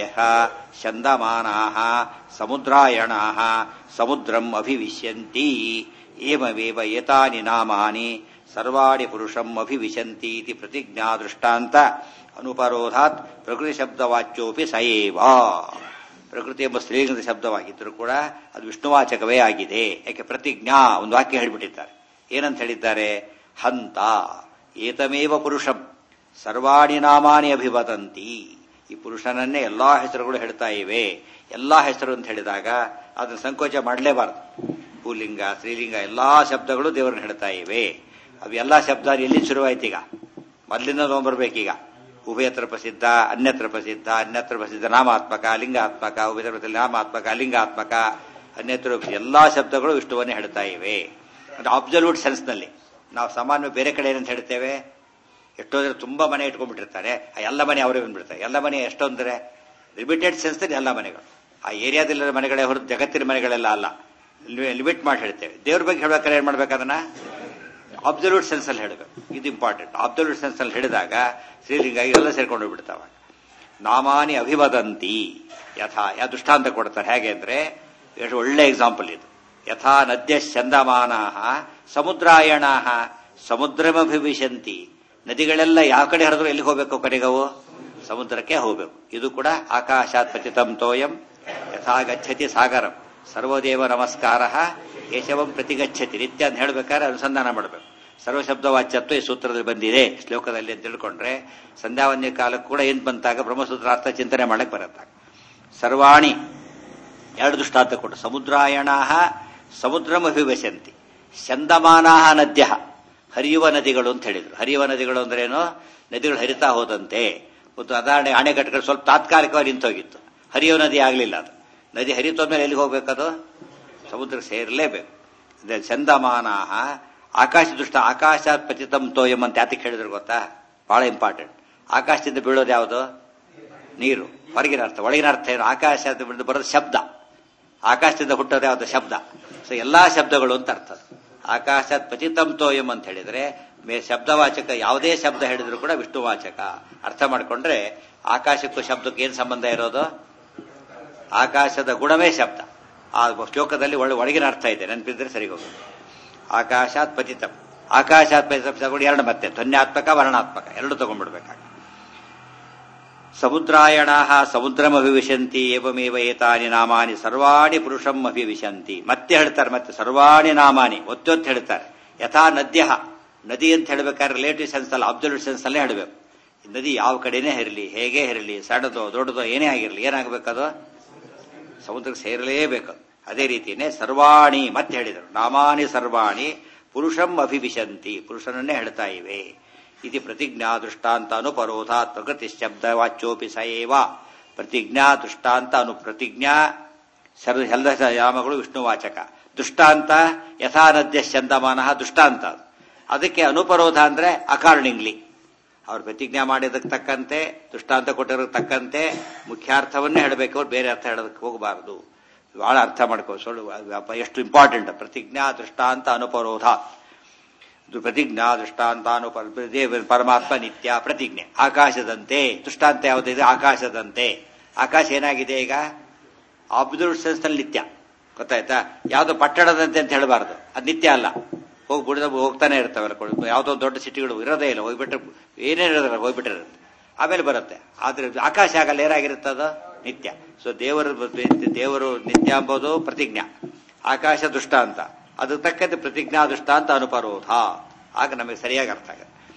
Speaker 1: ಚಂದಮಾನಾ ಸಮುದ್ರಾಯಣಾ ಸಮುದ್ರಂ ಅಭಿವಿಶ್ಯಂತಿ ಏಮವೇವ ಏತಾನಿ ನಾಮಾನಿ ಸರ್ವಾಣಿ ಪುರುಷಂ ಅಭಿವಿಶಂತಿ ಇತಿ ಪ್ರತಿಜ್ಞಾ ದೃಷ್ಟಾಂತ ಅನುಪರೋಧಾತ್ ಪ್ರಕೃತಿ ಶಬ್ದವಾಚ್ಯೋಪಿ ಸಯೇವ ಪ್ರಕೃತಿ ಎಂಬ ಸ್ತ್ರೀಲಿಂಗದ ಶಬ್ದವಾಗಿದ್ದರೂ ಕೂಡ ಅದು ವಿಷ್ಣುವಾಚಕವೇ ಆಗಿದೆ ಯಾಕೆ ಪ್ರತಿಜ್ಞಾ ಒಂದು ವಾಕ್ಯ ಹೇಳಿಬಿಟ್ಟಿದ್ದಾರೆ ಏನಂತ ಹೇಳಿದ್ದಾರೆ ಹಂತ ಏತಮೇವ ಪುರುಷಂ ಸರ್ವಾಣಿ ನಾಮಾನಿ ಅಭಿವದಂತಿ ಈ ಪುರುಷನನ್ನೇ ಎಲ್ಲಾ ಹೆಸರುಗಳು ಹೇಳ್ತಾ ಇವೆ ಎಲ್ಲಾ ಹೆಸರು ಅಂತ ಹೇಳಿದಾಗ ಅದನ್ನು ಸಂಕೋಚ ಮಾಡಲೇಬಾರದು ಭೂಲಿಂಗ ಸ್ತ್ರೀಲಿಂಗ ಎಲ್ಲಾ ಶಬ್ದಗಳು ದೇವರನ್ನ ಹೇಳ್ತಾ ಇವೆ ಅವು ಎಲ್ಲಾ ಶಬ್ದ ಎಲ್ಲಿ ಶುರುವಾಯ್ತೀಗ ಮೊದಲಿಂದ ತೊಗೊಂಡ್ಬರ್ಬೇಕೀಗ ಉಭಯತ್ರ ಪ್ರಸಿದ್ಧ ಅನ್ಯತ್ರ ಪ್ರಸಿದ್ಧ ಅನ್ಯತ್ರ ಪ್ರಸಿದ್ಧ ನಾಮಾತ್ಮಕ ಲಿಂಗಾತ್ಮಕ ಉಭಯತ್ರ ಪ್ರಸಿದ್ಧ ನಾಮಾತ್ಮಕ ಲಿಂಗಾತ್ಮಕ ಅನ್ಯತ್ರ ಎಲ್ಲಾ ಶಬ್ದಗಳು ವಿಷ್ಣುವನ್ನೇ ಹೇಳ್ತಾ ಇವೆ ಅದು ಅಬ್ಸಲ್ಯೂಟ್ ಸೆನ್ಸ್ನಲ್ಲಿ ನಾವು ಸಾಮಾನ್ಯ ಬೇರೆ ಕಡೆ ಏನಂತ ಹೇಳ್ತೇವೆ ಎಷ್ಟೋ ಜನ ತುಂಬಾ ಮನೆ ಇಟ್ಕೊಂಡ್ಬಿಟ್ಟಿರ್ತಾರೆ ಆ ಎಲ್ಲ ಮನೆ ಅವರೇ ಬಂದ್ಬಿಡ್ತಾರೆ ಎಲ್ಲ ಮನೆ ಎಷ್ಟೊಂದ್ರೆ ಲಿಮಿಟೆಡ್ ಸೆನ್ಸ್ ಎಲ್ಲ ಮನೆಗಳು ಆ ಏರಿಯಾದಲ್ಲಿರೋ ಮನೆಗಳೇ ಹೊರತು ಜಗತ್ತಿನ ಮನೆಗಳೆಲ್ಲ ಅಲ್ಲ ಲಿಮಿಟ್ ಮಾಡಿ ಹೇಳ್ತೇವೆ ದೇವ್ರ ಬಗ್ಗೆ ಹೇಳ್ಬೇಕಾದ್ರೆ ಏನ್ ಮಾಡ್ಬೇಕು ಅದನ್ನ ಅಬ್ಸಲ್ಯೂಟ್ ಸೆನ್ಸ್ ಅಲ್ಲಿ ಹೇಳಬೇಕು ಇದು ಇಂಪಾರ್ಟೆಂಟ್ ಅಬ್ಸಲ್ಯೂಟ್ ಸೆನ್ಸ್ ಅಲ್ಲಿ ಹೇಳಿದಾಗ ಶ್ರೀಲಿಂಗ ಎಲ್ಲ ಸೇರ್ಕೊಂಡು ಬಿಡ್ತಾವ ನಾಮಾನಿ ಅಭಿವದಂತಿ ಯಥಾ ಯಾ ದೃಷ್ಟಾಂತ ಕೊಡ್ತಾರೆ ಹೇಗೆ ಅಂದ್ರೆ ಎಷ್ಟು ಒಳ್ಳೆ ಎಕ್ಸಾಂಪಲ್ ಇದು ಯಥಾ ನದ್ಯ ಚಂದಮಾನ ಸಮುದ್ರಾಯಣ ಸಮುದ್ರಮಭಿವಿಶಂತಿ ನದಿಗಳೆಲ್ಲ ಯಾವ ಕಡೆ ಹರಿದ್ರು ಎಲ್ಲಿಗೆ ಹೋಗ್ಬೇಕು ಕಡೆಗವು ಸಮುದ್ರಕ್ಕೆ ಹೋಗ್ಬೇಕು ಇದು ಕೂಡ ಆಕಾಶಾತ್ ಪತಿತಂ ತೋಯಂ ಯಥಾ ಗಚ್ಚತಿ ಸಾಗರಂ ಸರ್ವದೇವ ನಮಸ್ಕಾರ ಕೇಶವಂ ಪ್ರತಿಗಚ್ಚತಿ ನಿತ್ಯ ಅಂತ ಹೇಳ್ಬೇಕಾದ್ರೆ ಅನುಸಂಧಾನ ಮಾಡಬೇಕು ಸರ್ವಶಬ್ದ ವಾಚ್ಯತ್ವ ಈ ಸೂತ್ರದಲ್ಲಿ ಬಂದಿದೆ ಶ್ಲೋಕದಲ್ಲಿ ಅಂತ ತಿಳ್ಕೊಂಡ್ರೆ ಸಂಧ್ಯಾವಂದ್ಯ ಕಾಲಕ್ಕೆ ಕೂಡ ಏನ್ ಬಂತಾಗ ಬ್ರಹ್ಮಸೂತ್ರ ಅರ್ಥ ಚಿಂತನೆ ಮಾಡಕ್ ಬರುತ್ತಾಗ ಸರ್ವಾಣಿ ಎರಡು ದೃಷ್ಟಾಂತ ಕೊಟ್ಟು ಸಮುದ್ರಾಯಣ ಸಮುದ್ರಮಭಿವಶಂತಿ ಚಂದಮಾನಾ ನದ್ಯ ಹರಿಯುವ ನದಿಗಳು ಅಂತ ಹೇಳಿದ್ರು ಹರಿಯುವ ನದಿಗಳು ಅಂದ್ರೇನು ನದಿಗಳು ಹರಿತಾ ಹೋದಂತೆ ಮತ್ತು ಉದಾಹರಣೆ ಅಣೆಕಟ್ಟುಗಳು ಸ್ವಲ್ಪ ತಾತ್ಕಾಲಿಕವಾಗಿ ನಿಂತೋಗಿತ್ತು ಹರಿಯುವ ನದಿ ಆಗಲಿಲ್ಲ ಅದು ನದಿ ಹರಿತೋದ್ಮೇಲೆ ಎಲ್ಲಿಗೆ ಹೋಗ್ಬೇಕದು ಸಮುದ್ರಕ್ಕೆ ಸೇರಲೇಬೇಕು ಚಂದಮಾನ ಆಕಾಶ ದೃಷ್ಟ ಆಕಾಶ ಪತಿತಂ ತೋಯಂ ಅಂತ ಯಾತಕ್ಕೆ ಹೇಳಿದ್ರು ಗೊತ್ತಾ ಬಹಳ ಇಂಪಾರ್ಟೆಂಟ್ ಆಕಾಶದಿಂದ ಬೀಳೋದು ಯಾವುದು ನೀರು ಹೊರಗಿನ ಅರ್ಥ ಒಳಗಿನ ಅರ್ಥ ಏನು ಆಕಾಶದಿಂದ ಬರೋದು ಶಬ್ದ ಆಕಾಶದಿಂದ ಹುಟ್ಟೋದು ಯಾವುದು ಶಬ್ದ ಸೊ ಎಲ್ಲಾ ಶಬ್ದಗಳು ಅಂತ ಅರ್ಥ ಆಕಾಶ ಪತಿತಂ ತೋಯಂ ಅಂತ ಹೇಳಿದ್ರೆ ಮೇ ಶಬ್ದವಾಚಕ ಯಾವುದೇ ಶಬ್ದ ಹೇಳಿದ್ರು ಕೂಡ ವಿಷ್ಣುವಾಚಕ ಅರ್ಥ ಮಾಡ್ಕೊಂಡ್ರೆ ಆಕಾಶಕ್ಕೂ ಶಬ್ದಕ್ಕೂ ಏನ್ ಸಂಬಂಧ ಇರೋದು ಆಕಾಶದ ಗುಣವೇ ಶಬ್ದ ಆ ಶ್ಲೋಕದಲ್ಲಿ ಒಳ್ಳೆ ಒಳಗಿನ ಅರ್ಥ ಇದೆ ನೆನಪಿದ್ರೆ ಸರಿ ಹೋಗುತ್ತೆ ಆಕಾಶಾತ್ ಪತಿತಂ ಆಕಾಶಾತ್ ಪತಿತಂ ತಗೊಂಡು ಎರಡು ಮತ್ತೆ ಧ್ವನ್ಯಾತ್ಮಕ ವರ್ಣಾತ್ಮಕ ಎರಡು ತಗೊಂಡ್ಬಿಡ್ಬೇಕಾಗ ಸಮುದ್ರಾಯಣ ಸಮುದ್ರಮಭಿವಿಶಂತಿ ಏವಮೇವ ಏತಾನಿ ನಾಮಾನಿ ಸರ್ವಾಣಿ ಪುರುಷಂ ಅಭಿವಿಶಂತಿ ಮತ್ತೆ ಹೇಳ್ತಾರೆ ಮತ್ತೆ ಸರ್ವಾಣಿ ನಾಮಾನಿ ಒತ್ತೊತ್ತು ಹೇಳ್ತಾರೆ ಯಥಾ ನದ್ಯ ನದಿ ಅಂತ ಹೇಳ್ಬೇಕಾದ್ರೆ ರಿಲೇಟಿವ್ ಸೆನ್ಸ್ ಅಲ್ಲ ಅಬ್ಸಲ್ಯೂಟ್ ಸೆನ್ಸ್ ಅಲ್ಲೇ ಹೇಳಬೇಕು ನದಿ ಯಾವ ಕಡೆನೇ ಇರಲಿ ಹೇಗೆ ಇರಲಿ ಸಣ್ಣದೋ ದೊಡ್ಡದೋ ಏನೇ ಆಗಿರಲಿ ಏನಾಗಬೇಕದು ಸಮುದ್ರಕ್ಕೆ ಸೇರಲೇಬೇಕು ಅದೇ ರೀತಿಯೇ ಸರ್ವಾಣಿ ಮತ್ತೆ ಹೇಳಿದರು ನಾಮಾನಿ ಸರ್ವಾಣಿ ಪುರುಷಂ ಅಭಿವಿಶಂತಿ ಪುರುಷನನ್ನೇ ಹೇಳ್ತಾ ಇವೆ ಇದು ಪ್ರತಿಜ್ಞಾ ದೃಷ್ಟಾಂತ ಅನುಪರೋಧಾತ್ ಪ್ರಕೃತಿ ಶಬ್ದ ವಾಚ್ಯೋಪಿ ಸಯೇವ ಪ್ರತಿಜ್ಞಾ ದೃಷ್ಟಾಂತ ಅನು ಪ್ರತಿಜ್ಞಾ ಸರ್ವ ಎಲ್ಲ ಯಾಮಗಳು ವಿಷ್ಣುವಾಚಕ ದೃಷ್ಟಾಂತ ಯಥಾ ನದ್ಯ ಚಂದಮಾನ ದೃಷ್ಟಾಂತ ಅದಕ್ಕೆ ಅನುಪರೋಧ ಅಂದ್ರೆ ಅಕಾರ್ಡಿಂಗ್ಲಿ ಅವ್ರು ಪ್ರತಿಜ್ಞಾ ಮಾಡಿದಕ್ಕೆ ತಕ್ಕಂತೆ ದೃಷ್ಟಾಂತ ಕೊಟ್ಟಿರೋದಕ್ಕೆ ತಕ್ಕಂತೆ ಮುಖ್ಯಾರ್ಥವನ್ನೇ ಹೇಳಬೇಕು ಅವ್ರು ಬೇರೆ ಅರ್ಥ ಹೇಳೋದಕ್ಕೆ ಹೋಗಬಾರದು ಬಹಳ ಅರ್ಥ ಮಾಡ್ಕೋ ಸುಳ್ಳು ಎಷ್ಟು ಇಂಪಾರ್ಟೆಂಟ್ ಪ್ರತಿಜ್ಞಾ ದೃಷ್ಟಾಂತ ಅನುಪರೋಧ ಪ್ರತಿಜ್ಞಾ ದೃಷ್ಟಾಂತ ಅನುಪರ ಪರಮಾತ್ಮ ನಿತ್ಯ ಪ್ರತಿಜ್ಞೆ ಆಕಾಶದಂತೆ ದೃಷ್ಟಾಂತ ಯಾವುದಿದೆ ಆಕಾಶದಂತೆ ಆಕಾಶ ಏನಾಗಿದೆ ಈಗ ಅಬ್ದುಲ್ ಸೆನ್ಸ್ ನಲ್ಲಿ ನಿತ್ಯ ಗೊತ್ತಾಯ್ತಾ ಯಾವ್ದು ಪಟ್ಟಣದಂತೆ ಅಂತ ಹೇಳಬಾರ್ದು ಅದು ನಿತ್ಯ ಅಲ್ಲ ಹೋಗಿ ಬಿಡಿದ ಹೋಗ್ತಾನೆ ಇರ್ತವೆ ಯಾವುದೋ ದೊಡ್ಡ ಸಿಟಿಗಳು ಇರೋದೇ ಇಲ್ಲ ಹೋಗ್ಬಿಟ್ರೆ ಏನೇನಿರೋದಿಲ್ಲ ಹೋಗ್ಬಿಟ್ಟಿರುತ್ತೆ ಆಮೇಲೆ ಬರುತ್ತೆ ಆದ್ರೆ ಆಕಾಶ ಆಗಲ್ಲ ಏನಾಗಿರುತ್ತದ ನಿತ್ಯ ಸೊ ದೇವರು ದೇವರು ನಿತ್ಯ ಎಂಬುದು ಪ್ರತಿಜ್ಞಾ ಆಕಾಶ ದೃಷ್ಟಾಂತ ಅದು ತಕ್ಕಂತೆ ಪ್ರತಿಜ್ಞಾ ದೃಷ್ಟಾಂತ ಅನುಪರೋಧ ಆಗ ನಮಗೆ ಸರಿಯಾಗಿ ಅರ್ಥ ಆಗುತ್ತೆ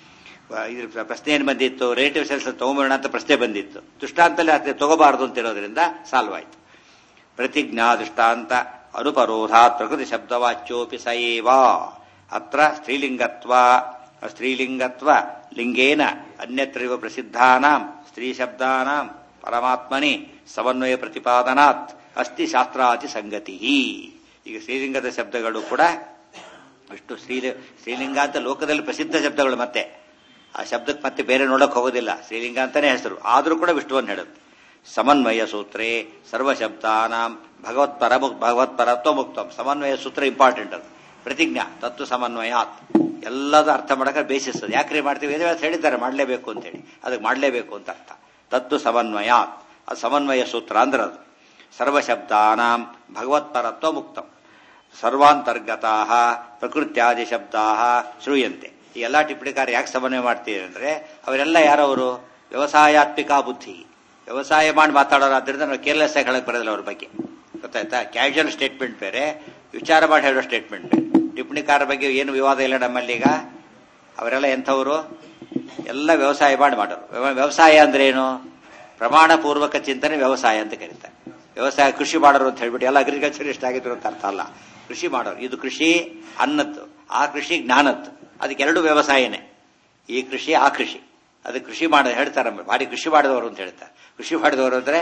Speaker 1: ಇದ್ರ ಪ್ರಶ್ನೆ ಏನು ಬಂದಿತ್ತು ರಿಲೇಟಿವ್ ಸೆಲ್ಸ್ ತಗೊಂಬೋಣ ಅಂತ ಪ್ರಶ್ನೆ ಬಂದಿತ್ತು ದೃಷ್ಟಾಂತಲ್ಲಿ ಅದಕ್ಕೆ ತಗೋಬಾರದು ಅಂತ ಇರೋದ್ರಿಂದ ಸಾಲ್ವ್ ಆಯ್ತು ಪ್ರತಿಜ್ಞಾ ದೃಷ್ಟಾಂತ ಅನುಪರೋಧಾತ್ ಪ್ರಕೃತಿ ಶಬ್ದವಾಚ್ಯೋಪಿ ಸ ಏವ ಅತ್ರ ಸ್ತ್ರೀಲಿಂಗತ್ವ ಸ್ತ್ರೀಲಿಂಗತ್ವ ಲಿಂಗೇನ ಅನ್ಯತ್ರೈವ ಪ್ರಸಿದ್ಧಾನಾಂ ಸ್ತ್ರೀ ಶಬ್ದಾನಾಂ ಪರಮಾತ್ಮನಿ ಸಮನ್ವಯ ಪ್ರತಿಪಾದನಾತ್ ಅಸ್ತಿ ಶಾಸ್ತ್ರಾತಿ ಸಂಗತಿ ಈಗ ಶ್ರೀಲಿಂಗದ ಶಬ್ದಗಳು ಕೂಡ ವಿಷ್ಣು ಶ್ರೀ ಶ್ರೀಲಿಂಗ ಅಂತ ಲೋಕದಲ್ಲಿ ಪ್ರಸಿದ್ಧ ಶಬ್ದಗಳು ಮತ್ತೆ ಆ ಶಬ್ದಕ್ಕೆ ಮತ್ತೆ ಬೇರೆ ನೋಡಕ್ ಹೋಗೋದಿಲ್ಲ ಶ್ರೀಲಿಂಗ ಅಂತಾನೆ ಹೆಸರು ಆದ್ರೂ ಕೂಡ ವಿಷ್ಣುವನ್ನು ಹೇಳುತ್ತೆ ಸಮನ್ವಯ ಸೂತ್ರೇ ಸರ್ವಶಬ್ದಾನಾಂ ಭಗವತ್ಪರ ಭಗವತ್ಪರತ್ವ ಮುಕ್ತಂ ಸಮನ್ವಯ ಸೂತ್ರ ಇಂಪಾರ್ಟೆಂಟ್ ಅದು ಪ್ರತಿಜ್ಞಾ ತತ್ವ ಸಮನ್ವಯಾತ್ ಎಲ್ಲದೂ ಅರ್ಥ ಮಾಡಕ್ಕೆ ಬೇಸಿಸ್ ಅದು ಯಾಕ್ರಿ ಮಾಡ್ತೀವಿ ವೇದವ್ಯಾಸ ಹೇಳಿದ್ದಾರೆ ಮಾಡಲೇಬೇಕು ಅಂತ ಹೇಳಿ ಅದಕ್ಕೆ ಮಾಡಲೇಬೇಕು ಅಂತ ಅರ್ಥ ತತ್ವ ಸಮನ್ವಯಾತ್ ಅದು ಸಮನ್ವಯ ಸೂತ್ರ ಅಂದ್ರೆ ಅದು ಸರ್ವಶಬ್ದಾನಾಂ ಭಗವತ್ಪರತ್ವ ಮುಕ್ತಂ ಸರ್ವಾಂತರ್ಗತಾ ಪ್ರಕೃತ್ಯಾದಿ ಶಬ್ದಾ ಶ್ರೂಯಂತೆ ಈ ಎಲ್ಲಾ ಟಿಪ್ಪಣಿಕಾರ ಯಾಕೆ ಸಮನ್ವಯ ಮಾಡ್ತೀರಿ ಅಂದ್ರೆ ಅವರೆಲ್ಲ ಯಾರವರು ವ್ಯವಸಾಯಾತ್ಮಿಕ ಬುದ್ಧಿ ವ್ಯವಸಾಯ ಮಾಡಿ ಮಾತಾಡೋರಾದ್ರಿಂದ ನಾವು ಕೇರ್ಲೆಸ್ ಆಗಿ ಹೇಳಕ್ ಬರೋದಿಲ್ಲ ಅವ್ರ ಬಗ್ಗೆ ಗೊತ್ತಾಯ್ತಾ ಕ್ಯಾಶುವಲ್ ಸ್ಟೇಟ್ಮೆಂಟ್ ಬೇರೆ ವಿಚಾರ ಮಾಡಿ ಹೇಳೋ ಸ್ಟೇಟ್ಮೆಂಟ್ ಬೇರೆ ಟಿಪ್ಪಣಿಕಾರ ಬಗ್ಗೆ ಏನು ವಿವಾದ ಇಲ್ಲ ನಮ್ಮಲ್ಲಿ ಈಗ ಅವರೆಲ್ಲ ಎಂಥವರು ಎಲ್ಲ ವ್ಯವಸಾಯ ಮಾಡಿ ಮಾಡೋರು ವ್ಯವ- ವ್ಯವಸಾಯ ಅಂದ್ರೆ ಏನು ಪ್ರಮಾಣ ಪೂರ್ವಕ ಚಿಂತನೆ ವ್ಯವಸಾಯ ಅಂತ ಕರೀತಾರೆ ವ್ಯವಸಾಯ ಕೃಷಿ ಮಾಡೋರು ಅಂತ ಹೇಳ್ಬಿಟ್ಟು ಎಲ್ಲ ಅಗ್ರಿಕಲ್ಚರಿಸ್ಟ್ ಆಗಿದ್ರು ಅಂತ ಅರ್ಥ ಅಲ್ಲ ಕೃಷಿ ಮಾಡೋರು ಇದು ಕೃಷಿ ಅನ್ನದ್ದು ಆ ಕೃಷಿ ಜ್ಞಾನದ್ದು ಅದಕ್ಕೆ ಎರಡು ವ್ಯವಸಾಯನೇ ಈ ಕೃಷಿ ಆ ಕೃಷಿ ಅದು ಕೃಷಿ ಮಾಡ ಹೇಳ್ತಾರೆ ಭಾರಿ ಕೃಷಿ ಮಾಡಿದವರು ಅಂತ ಹೇಳ್ತಾರೆ ಕೃಷಿ ಮಾಡಿದವರು ಅಂದ್ರೆ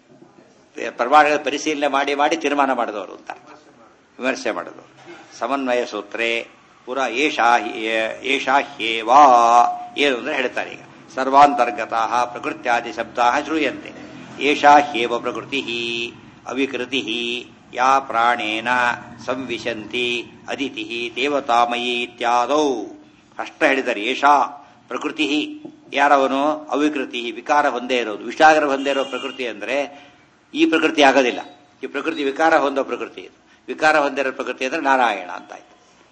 Speaker 1: ಪ್ರಮಾಣಗಳ ಪರಿಶೀಲನೆ ಮಾಡಿ ಮಾಡಿ ತೀರ್ಮಾನ ಮಾಡಿದವರು ಅಂತ ಅರ್ಥ ವಿಮರ್ಶೆ ಮಾಡೋದು ಸಮನ್ವಯ ಸೂತ್ರೇ ಪುರ ಏಷಾ ಏಷಾ ಹ್ಯೇವಾ ಏನು ಅಂದ್ರೆ ಹೇಳ್ತಾರೆ ಈಗ ಸರ್ವಾಂತರ್ಗತ ಪ್ರಕೃತ್ಯಾದಿ ಶಬ್ದ ಶ್ರೂಯಂತೆ ಏಷಾ ಹ್ಯೇವ ಪ್ರಕೃತಿ ಅವಿಕೃತಿ ಯಾ ಪ್ರಾಣೇನ ಸಂವಿಶಂತಿ ಅದಿತಿ ದೇವತಾಮಯಿ ಇತ್ಯಾದೌ ಅಷ್ಟ ಹೇಳಿದ್ದಾರೆ ಏಷಾ ಪ್ರಕೃತಿ ಯಾರವನು ಅವಿಕೃತಿ ವಿಕಾರ ಹೊಂದೇ ಇರೋದು ವಿಷಾಗರ ಹೊಂದೇ ಇರೋ ಪ್ರಕೃತಿ ಅಂದ್ರೆ ಈ ಪ್ರಕೃತಿ ಆಗೋದಿಲ್ಲ ಈ ಪ್ರಕೃತಿ ವಿಕಾರ ಹೊಂದೋ ಪ್ರಕೃತಿ ಇದು ವಿಕಾರ ಹೊಂದಿರೋ ಪ್ರಕೃತಿ ಅಂದ್ರೆ ನಾರಾಯಣ ಅಂತಾಯ್ತು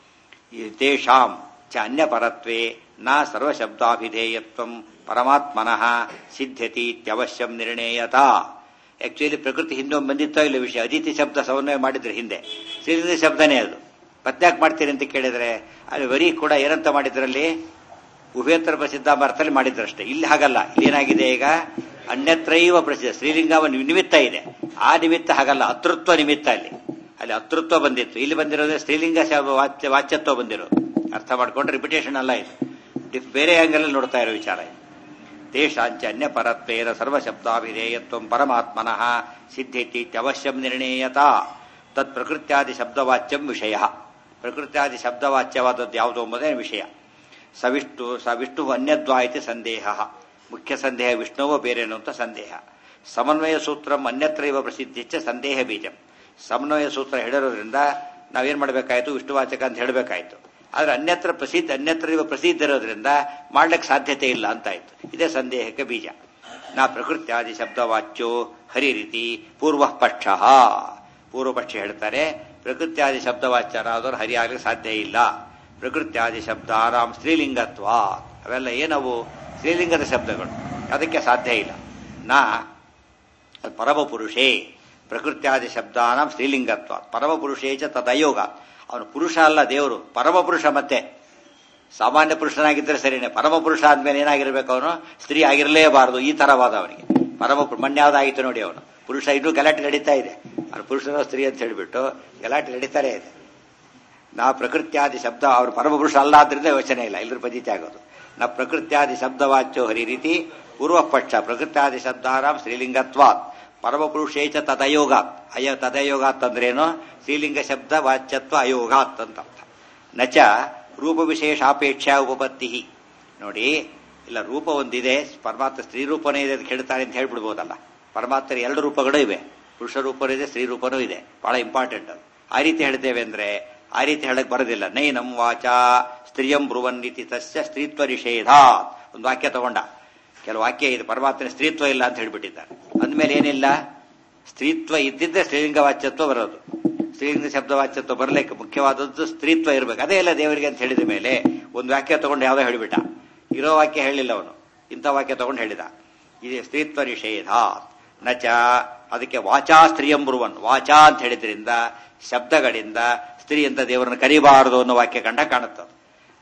Speaker 1: ಈ ತೇಷಾಂ ಚ ಅನ್ಯಪರತ್ವೇ ನ ಸರ್ವಶಬ್ದಾಭಿಧೇಯತ್ವ ಪರಮಾತ್ಮನಃ ಸಿದ್ಧತಿ ಇತ್ಯವಶ್ಯಂ ನಿರ್ಣೇಯತ ಆಕ್ಚುಲಿ ಪ್ರಕೃತಿ ಹಿಂದೆ ಒಂದ್ ಬಂದಿತ್ತೋ ಇಲ್ಲ ವಿಷಯ ಅದಿತಿ ಶಬ್ದ ಸಮನ್ವಯ ಮಾಡಿದ್ರೆ ಹಿಂದೆ ಶ್ರೀಲಿಂಗ ಶಬ್ದನೇ ಅದು ಪತ್ಯಾಕ್ ಮಾಡ್ತೀರಿ ಅಂತ ಕೇಳಿದ್ರೆ ಅಲ್ಲಿ ವರಿ ಕೂಡ ಏನಂತ ಮಾಡಿದ್ರಲ್ಲಿ ಉಭಯತ್ರ ಪ್ರಸಿದ್ಧ ಅರ್ಥದಲ್ಲಿ ಮಾಡಿದ್ರಷ್ಟೇ ಇಲ್ಲಿ ಹಾಗಲ್ಲ ಇಲ್ಲಿ ಏನಾಗಿದೆ ಈಗ ಅನ್ಯತ್ರೈವ ಪ್ರಸಿದ್ಧ ಶ್ರೀಲಿಂಗ ಒಂದು ನಿಮಿತ್ತ ಇದೆ ಆ ನಿಮಿತ್ತ ಹಾಗಲ್ಲ ಅತೃತ್ವ ನಿಮಿತ್ತ ಅಲ್ಲಿ ಅಲ್ಲಿ ಅತೃತ್ವ ಬಂದಿತ್ತು ಇಲ್ಲಿ ಬಂದಿರೋದೇ ಸ್ತ್ರೀಲಿಂಗ ಶಬ್ದ ವಾಚ್ಯ ವಾಚ್ಯತ್ವ ಬಂದಿರೋದು ಅರ್ಥ ಮಾಡ್ಕೊಂಡು ರಿಪಿಟೇಷನ್ ಅಲ್ಲ ಇದು ಡಿಫ್- ಬೇರೆ ಆಂಗಲ್ ನೋಡ್ತಾ ಇರೋ ವಿಚಾರ ಇದು ದೇಶಾಂಚ ಅನ್ಯಪರತ್ವೇನ ಸರ್ವಶಬ್ದಾಭಿಧೇಯತ್ವ ಪರಮಾತ್ಮನಃ ಸಿದ್ಧೇತಿ ಅವಶ್ಯಂ ನಿರ್ಣೇಯತ ತತ್ ಪ್ರಕೃತ್ಯಾದಿ ಶಬ್ದವಾಚ್ಯಂ ವಿಷಯ ಪ್ರಕೃತ್ಯಾದಿ ಶಬ್ದವಾಚ್ಯವಾದದ್ದು ಯಾವುದು ಎಂಬುದೇ ವಿಷಯ ಸವಿಷ್ಣು ಸವಿಷ್ಣು ಅನ್ಯದ್ವಾ ಇತಿ ಸಂದೇಹ ಮುಖ್ಯ ಸಂದೇಹ ವಿಷ್ಣುವೋ ಬೇರೇನು ಅಂತ ಸಂದೇಹ ಸಮನ್ವಯ ಸೂತ್ರಂ ಅನ್ಯತ್ರೈವ ಪ್ರಸಿದ್ಧಿಚ್ಚ ಸಂದೇಹ ಬೀಜಂ ಸಮನ್ವಯ ಸೂತ್ರ ಹೇಳಿರೋದ್ರಿಂದ ನಾವೇನ್ ಮಾಡಬೇಕಾಯ್ತು ವಿಷ್ಣುವಾಚಕ ಅಂತ ಹೇಳಬೇಕಾಯ್ತು ಆದ್ರೆ ಅನ್ಯತ್ರ ಪ್ರಸಿದ್ಧ ಅನ್ಯತ್ರ ಇವ ಪ್ರಸಿದ್ಧ ಇರೋದ್ರಿಂದ ಮಾಡ್ಲಿಕ್ಕೆ ಸಾಧ್ಯತೆ ಇಲ್ಲ ಅಂತಾಯ್ತು ಇದೇ ಸಂದೇಹಕ್ಕೆ ಬೀಜ ನಾ ಪ್ರಕೃತ್ಯಾದಿ ಶಬ್ದವಾಚ್ಯೋ ಹರಿ ರೀತಿ ಪೂರ್ವ ಪಕ್ಷ ಪೂರ್ವ ಪಕ್ಷ ಹೇಳ್ತಾರೆ ಪ್ರಕೃತ್ಯಾದಿ ಶಬ್ದವಾಚ್ಯರಾದವರು ಹರಿ ಆಗ್ಲಿಕ್ಕೆ ಸಾಧ್ಯ ಇಲ್ಲ ಪ್ರಕೃತ್ಯಾದಿ ಶಬ್ದ ಆರಾಮ್ ಸ್ತ್ರೀಲಿಂಗತ್ವ ಅವೆಲ್ಲ ಏನವು ಸ್ತ್ರೀಲಿಂಗದ ಶಬ್ದಗಳು ಅದಕ್ಕೆ ಸಾಧ್ಯ ಇಲ್ಲ ನಾ ಪರಮ ಪುರುಷೇ ಪ್ರಕೃತ್ಯಾದಿ ಶಬ್ದಾನಾಂ ಸ್ತ್ರೀಲಿಂಗತ್ವ ಪರಮ ಪುರುಷೇ ಚ ತದಯೋಗ ಅವನು ಪುರುಷ ಅಲ್ಲ ದೇವರು ಪರಮ ಪುರುಷ ಮತ್ತೆ ಸಾಮಾನ್ಯ ಪುರುಷನಾಗಿದ್ದರೆ ಸರಿನೇ ಪರಮ ಪುರುಷ ಆದ್ಮೇಲೆ ಏನಾಗಿರ್ಬೇಕು ಅವನು ಸ್ತ್ರೀ ಆಗಿರಲೇಬಾರದು ಈ ತರವಾದ ಅವನಿಗೆ ಪರಮ ಪು- ಮೊನ್ನೆ ಯಾವ್ದಾಗಿತ್ತು ನೋಡಿ ಅವನು ಪುರುಷ ಇನ್ನೂ ಗಲಾಟೆ ನಡೀತಾ ಇದೆ ಅವನು ಪುರುಷನ ಸ್ತ್ರೀ ಅಂತ ಹೇಳಿಬಿಟ್ಟು ಗಲಾಟೆ ನಡೀತಾನೆ ಇದೆ ನಾ ಪ್ರಕೃತ್ಯಾದಿ ಶಬ್ದ ಅವರು ಪರಮಪುರುಷ ಅಲ್ಲ ಆದ್ರಿಂದ ಯೋಚನೆ ಇಲ್ಲ ಎಲ್ಲರೂ ಪದ್ಧತಿ ಆಗೋದು ನಾ ಪ್ರಕೃತ್ಯಾದಿ ಶಬ್ದವಾಚ್ಯೋ ಹರಿ ರೀತಿ ಪೂರ್ವ ಪಕ್ಷ ಪ್ರಕೃತ್ಯಾದಿ ಶಬ್ದಾರಾಮ್ ಸ್ತ್ರೀಲಿಂಗತ್ವಾತ್ ಪರಮಪುರುಷೇಚ ತದಯೋಗಾತ್ ಅಯ ತದಯೋಗಾತ್ ಅಂದ್ರೇನು ಸ್ತ್ರೀಲಿಂಗ ಶಬ್ದ ವಾಚ್ಯತ್ವ ಅಯೋಗಾತ್ ಅಂತ ಅರ್ಥ ನಚ ರೂಪ ವಿಶೇಷಾಪೇಕ್ಷ ಉಪಪತ್ತಿ ನೋಡಿ ಇಲ್ಲ ರೂಪ ಒಂದಿದೆ ಪರಮಾತ್ಮ ಸ್ತ್ರೀ ರೂಪನೇ ಇದೆ ಅಂತ ಹೇಳ್ತಾರೆ ಅಂತ ಹೇಳ್ಬಿಡ್ಬೋದಲ್ಲ ಪರಮಾತ್ಮ ಎರಡು ರೂಪಗಳು ಇವೆ ಪುರುಷ ರೂಪನೂ ಇದೆ ಸ್ತ್ರೀ ರೂಪನೂ ಇದೆ ಬಹಳ ಇಂಪಾರ್ಟೆಂಟ್ ಅದು ಆ ರೀತಿ ಹೇಳ್ತೇವೆ ಅಂದ್ರೆ ಆ ರೀತಿ ಹೇಳಕ್ ಬರೋದಿಲ್ಲ ನೈನಂ ವಾಚ ಸ್ತ್ರೀಯಂ ಬ್ರುವನ್ನಿತಿ ತಸ್ಯ ಸ್ತ್ರೀತ್ವ ನಿಷೇಧ ಒಂದು ವಾಕ್ಯ ತಗೊಂಡ ಕೆಲವು ವಾಕ್ಯ ಇದೆ ಪರಮಾತ್ಮನ ಸ್ತ್ರೀತ್ವ ಇಲ್ಲ ಅಂತ ಹೇಳ್ಬಿಟ್ಟಿದ್ದಾರೆ ಅಂದ್ಮೇಲೆ ಏನಿಲ್ಲ ಸ್ತ್ರೀತ್ವ ಇದ್ದಿದ್ದರೆ ಸ್ತ್ರೀಲಿಂಗ ವಾಚ್ಯತ್ವ ಬರೋದು ಸ್ತ್ರೀಲಿಂಗ ಶಬ್ದ ವಾಚ್ಯತ್ವ ಬರಲಿಕ್ಕೆ ಮುಖ್ಯವಾದದ್ದು ಸ್ತ್ರೀತ್ವ ಇರಬೇಕು ಅದೇ ಇಲ್ಲ ದೇವರಿಗೆ ಅಂತ ಹೇಳಿದ ಮೇಲೆ ಒಂದು ವಾಕ್ಯ ತಗೊಂಡು ಯಾವ್ದೋ ಹೇಳಿಬಿಟ್ಟ ಇರೋ ವಾಕ್ಯ ಹೇಳಿಲ್ಲ ಅವನು ಇಂಥ ವಾಕ್ಯ ತಗೊಂಡು ಹೇಳಿದ ಇದು ಸ್ತ್ರೀತ್ವ ನಿಷೇಧ ನಚ ಅದಕ್ಕೆ ವಾಚಾ ಸ್ತ್ರೀಯಂ ಬ್ರುವನ್ ವಾಚಾ ಅಂತ ಹೇಳಿದ್ರಿಂದ ಶಬ್ದಗಳಿಂದ ಸ್ತ್ರೀ ಅಂತ ದೇವರನ್ನು ಕರಿಬಾರದು ಅನ್ನೋ ವಾಕ್ಯ ಕಂಡ ಕಾಣುತ್ತದೆ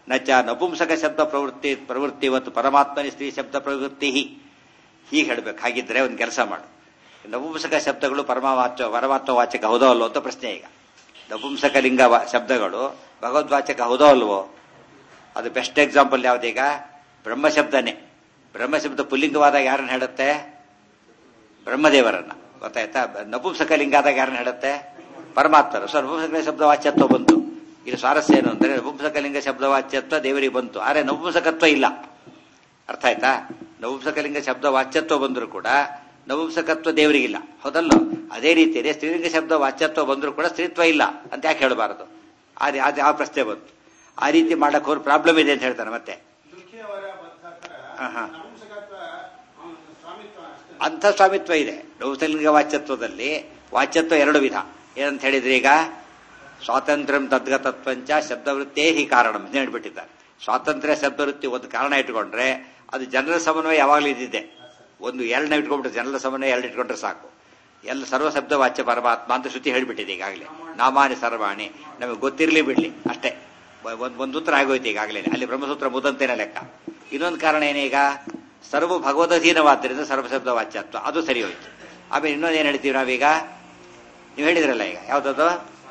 Speaker 1: ನಚ ನಪುಂಸಕ ಶಬ್ದ ಪ್ರವೃತ್ತಿ ಪ್ರವೃತ್ತಿ ಮತ್ತು ಪರಮಾತ್ಮನಿ ಸ್ತ್ರೀ ಶಬ್ದ ಪ್ರವೃತ್ತಿ ಹೀಗೆ ಹೇಳ್ಬೇಕು ಹಾಗಿದ್ರೆ ಒಂದು ಕೆಲಸ ಮಾಡು ನಪುಂಸಕ ಶಬ್ದಗಳು ಪರಮಾವಾಚ ಪರಮಾತ್ಮ ವಾಚಕ ಹೌದೋ ಅಲ್ವೋ ಅಂತ ಪ್ರಶ್ನೆ ಈಗ ನಪುಂಸಕ ಲಿಂಗ ವಾ- ಶಬ್ದಗಳು ಭಗವದ್ವಾಚಕ ಹೌದೋ ಅಲ್ವೋ ಅದು ಬೆಸ್ಟ್ ಎಕ್ಸಾಂಪಲ್ ಯಾವ್ದೀಗ ಬ್ರಹ್ಮ ಶಬ್ದನೇ ಬ್ರಹ್ಮ ಶಬ್ದ ಪುಲ್ಲಿಂಗವಾದಾಗ ಯಾರನ್ನ ಹೇಳುತ್ತೆ ಬ್ರಹ್ಮದೇವರನ್ನ ಗೊತ್ತಾಯ್ತಾ ನಪುಂಸಕ ಲಿಂಗ ಆದಾಗ ಯಾರನ್ನ ಹೇಳುತ್ತೆ ಪರಮಾತ್ಮರು ಸೊ ನಪುಂಸಕ ಶಬ್ದ ವಾಚ್ಯತ್ವ ಬಂತು ಇದು ಸ್ವಾರಸ್ಯ ಏನು ಅಂದ್ರೆ ನಪುಂಸಕ ಲಿಂಗ ಶಬ್ದ ವಾಚ್ಯತ್ವ ದೇವರಿಗೆ ಬಂತು ಆದ್ರೆ ನಪುಂಸಕತ್ವ ಇಲ್ಲ ಅರ್ಥ ಆಯ್ತಾ ನಪುಂಸಕಲಿಂಗ ಶಬ್ದ ವಾಚ್ಯತ್ವ ಬಂದರೂ ಕೂಡ ನಪುಂಸಕತ್ವ ದೇವರಿಗಿಲ್ಲ ಹೌದಲ್ಲೋ ಅದೇ ರೀತಿಯಲ್ಲಿ ಸ್ತ್ರೀಲಿಂಗ ಶಬ್ದ ವಾಚ್ಯತ್ವ ಬಂದರೂ ಕೂಡ ಸ್ತ್ರೀತ್ವ ಇಲ್ಲ ಅಂತ ಯಾಕೆ ಹೇಳಬಾರದು ಅದೇ ಅದು ಆ ಪ್ರಶ್ನೆ ಬಂತು ಆ ರೀತಿ ಮಾಡಕ್ ಹೋದ್ರೆ ಪ್ರಾಬ್ಲಮ್ ಇದೆ ಅಂತ ಹೇಳ್ತಾನೆ ಮತ್ತೆ
Speaker 2: ದುಃಖಿಯವರ ಬದ್ಧತರ
Speaker 1: ಹಾ, ಹಾ.
Speaker 2: ನಪುಂಸಕತ್ವ ಅವನ ಸ್ವಾಮಿತ್ವ ಅಷ್ಟೇ
Speaker 1: ಅಂಥ ಸ್ವಾಮಿತ್ವ ಇದೆ ನಪುಂಸಕಲಿಂಗ ವಾಚ್ಯತ್ವದಲ್ಲಿ ವಾಚ್ಯತ್ವ ಎರಡು ವಿಧ ಏನಂತ ಹೇಳಿದ್ರೆ ಈಗ ಸ್ವಾತಂತ್ರ್ಯಂ ತದ್ಗತತ್ವಂಚ ಶಬ್ದವೃತ್ತೇ ಹಿ ಕಾರಣ ಅಂತ ಹೇಳ್ಬಿಟ್ಟಿದ್ದಾರೆ ಸ್ವಾತಂತ್ರ್ಯ ಶಬ್ದವೃತ್ತಿ ಒಂದು ಕಾರಣ ಇಟ್ಕೊಂಡ್ರೆ ಅದು ಜನರ ಸಮನ್ವಯ ಯಾವಾಗಲೂ ಇದ್ದಿದೆ ಒಂದು ಎರಡನೇ ಇಟ್ಕೊಂಡ್ಬಿಟ್ರೆ ಜನರ ಸಮನ್ವಯ ಎರಡು ಇಟ್ಕೊಂಡ್ರೆ ಸಾಕು ಎಲ್ಲ ಸರ್ವ ಶಬ್ದ ವಾಚ್ಯ ಪರಮಾತ್ಮ ಅಂತ ಶ್ರುತಿ ಹೇಳ್ಬಿಟ್ಟಿದೆ ಈಗಾಗಲೇ ನಾಮಾನಿ ಸರ್ವಾಣಿ ನಮಗೆ ಗೊತ್ತಿರಲಿ ಬಿಡ್ಲಿ ಅಷ್ಟೇ ಒಂದು ಒಂದು ಉತ್ತರ ಆಗೋಯ್ತು ಈಗಾಗಲೇ ಅಲ್ಲಿ ಬ್ರಹ್ಮಸೂತ್ರ ಮುದಂತೇನೆ ಲೆಕ್ಕ ಇನ್ನೊಂದು ಕಾರಣ ಏನೀಗ ಸರ್ವ ಭಗವದಧೀನವಾದ್ದರಿಂದ ಸರ್ವಶಬ್ದ ವಾಚ್ಯತ್ವ ಅದು ಸರಿ ಹೋಯ್ತು ಆಮೇಲೆ ಇನ್ನೊಂದು ಏನು ಹೇಳ್ತೀವಿ ನಾವೀಗ ನೀವು ಹೇಳಿದ್ರಲ್ಲ ಈಗ ಯಾವ್ದದು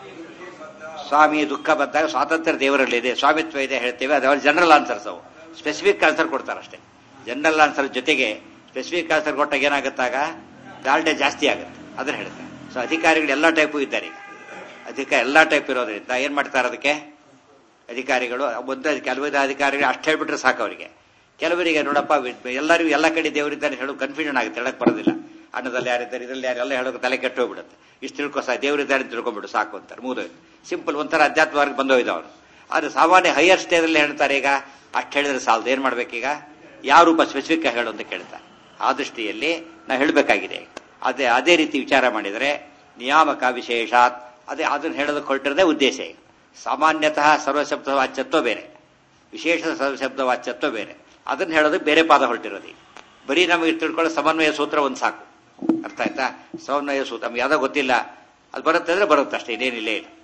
Speaker 1: ಸ್ವಾಮಿ ದುಃಖ ಬಂದಾಗ ಸ್ವಾತಂತ್ರ್ಯ ದೇವರಲ್ಲಿದೆ ಸ್ವಾಮಿತ್ವ ಇದೆ ಹೇಳ್ತೇವೆ ಅದು ಜನರಲ್ ಆನ್ಸರ್ಸ್ ಅವು ಸ್ಪೆಸಿಫಿಕ್ ಆನ್ಸರ್ ಕೊಡ್ತಾರೆ ಅಷ್ಟೇ ಜನರಲ್ ಆನ್ಸರ್ ಜೊತೆಗೆ ಸ್ಪೆಸಿಫಿಕ್ ಆನ್ಸರ್ ಕೊಟ್ಟಾಗ ಏನಾಗುತ್ತಾಗ ಡಾಲ್ಟೆ ಜಾಸ್ತಿ ಆಗುತ್ತೆ ಅದನ್ನ ಹೇಳ್ತಾರೆ ಸೊ ಅಧಿಕಾರಿಗಳು ಎಲ್ಲ ಟೈಪು ಇದ್ದಾರೆ ಈಗ ಅಧಿಕ ಎಲ್ಲ ಟೈಪ್ ಇರೋದ್ರಿಂದ ಏನ್ ಮಾಡ್ತಾರೆ ಅದಕ್ಕೆ ಅಧಿಕಾರಿಗಳು ಒಂದು ಕೆಲವೊಂದು ಅಧಿಕಾರಿಗಳು ಅಷ್ಟು ಹೇಳ್ಬಿಟ್ರೆ ಸಾಕು ಅವರಿಗೆ ಕೆಲವರಿಗೆ ನೋಡಪ್ಪ ವಿ- ಎಲ್ಲರಿಗೂ ಎಲ್ಲ ಕಡೆ ದೇವರಿದ್ದಾನೆ ಹೇಳೋ ಕನ್ಫ್ಯೂಷನ್ ಆಗುತ್ತೆ ಹೇಳಕ್ ಬರೋದಿಲ್ಲ ಅನ್ನದಲ್ಲಿ ಯಾರಿದ್ದಾರೆ ಇದರಲ್ಲಿ ಯಾರೆಲ್ಲ ಹೇಳೋಕೆ ತಲೆ ಕೆಟ್ಟೋಗ್ಬಿಡುತ್ತೆ ಇಷ್ಟು ತಿಳ್ಕೊ ಸಾ ದೇವರಿದ್ದಾನೆ ತಿಳ್ಕೊಂಡ್ಬಿಡು ಸಾಕು ಅಂತಾರೆ ಮುಗಿದೋಯ್ತು ಸಿಂಪಲ್ ಒಂಥರ ಅಧ್ಯಾತ್ಮವಾಗಿ ಬಂದೋಯ್ತು ಅವರು ಆದ್ರೆ ಸಾಮಾನ್ಯ ಹೈಯರ್ ಸ್ಟೇಜಲ್ಲಿ ಹೇಳ್ತಾರೆ ಈಗ ಅಷ್ಟು ಹೇಳಿದ್ರೆ ಸಾಲದು ಏನ್ ಮಾಡ್ಬೇಕೀಗ ಯಾವ ರೂಪ ಸ್ಪೆಸಿಫಿಕ್ ಆಗಿ ಹೇಳು ಅಂತ ಕೇಳ್ತಾರೆ ಆ ದೃಷ್ಟಿಯಲ್ಲಿ ನಾವು ಹೇಳಬೇಕಾಗಿದೆ ಅದೇ ಅದೇ ರೀತಿ ವಿಚಾರ ಮಾಡಿದರೆ ನಿಯಾಮಕ ವಿಶೇಷಾತ್ ಅದೇ ಅದನ್ನ ಹೇಳೋದಕ್ಕೆ ಹೊರಟಿರೋದೇ ಉದ್ದೇಶ ಈಗ ಸಾಮಾನ್ಯತಃ ಸರ್ವಶಬ್ದ ವಾಚ್ಯತ್ವ ಬೇರೆ ವಿಶೇಷ ಸರ್ವಶಬ್ದ ವಾಚ್ಯತ್ವ ಬೇರೆ ಅದನ್ನ ಹೇಳೋದಕ್ಕೆ ಬೇರೆ ಪಾದ ಹೊರಟಿರೋದು ಈಗ ಬರೀ ನಮಗೆ ತಿಳ್ಕೊಳ್ಳೋ ಸಮನ್ವಯ ಸೂತ್ರ ಒಂದು ಸಾಕು ಅರ್ಥ ಆಯ್ತಾ ಸಮನ್ವಯ ಸೂತ್ರ ನಮ್ಗೆ ಯಾವುದೋ ಗೊತ್ತಿಲ್ಲ ಅದು ಬರುತ್ತೆ ಅಂದ್ರೆ ಬರುತ್ತೆ ಅಷ್ಟೇ ಇನ್ನೇನಿಲ್ಲೇ ಇಲ್ಲ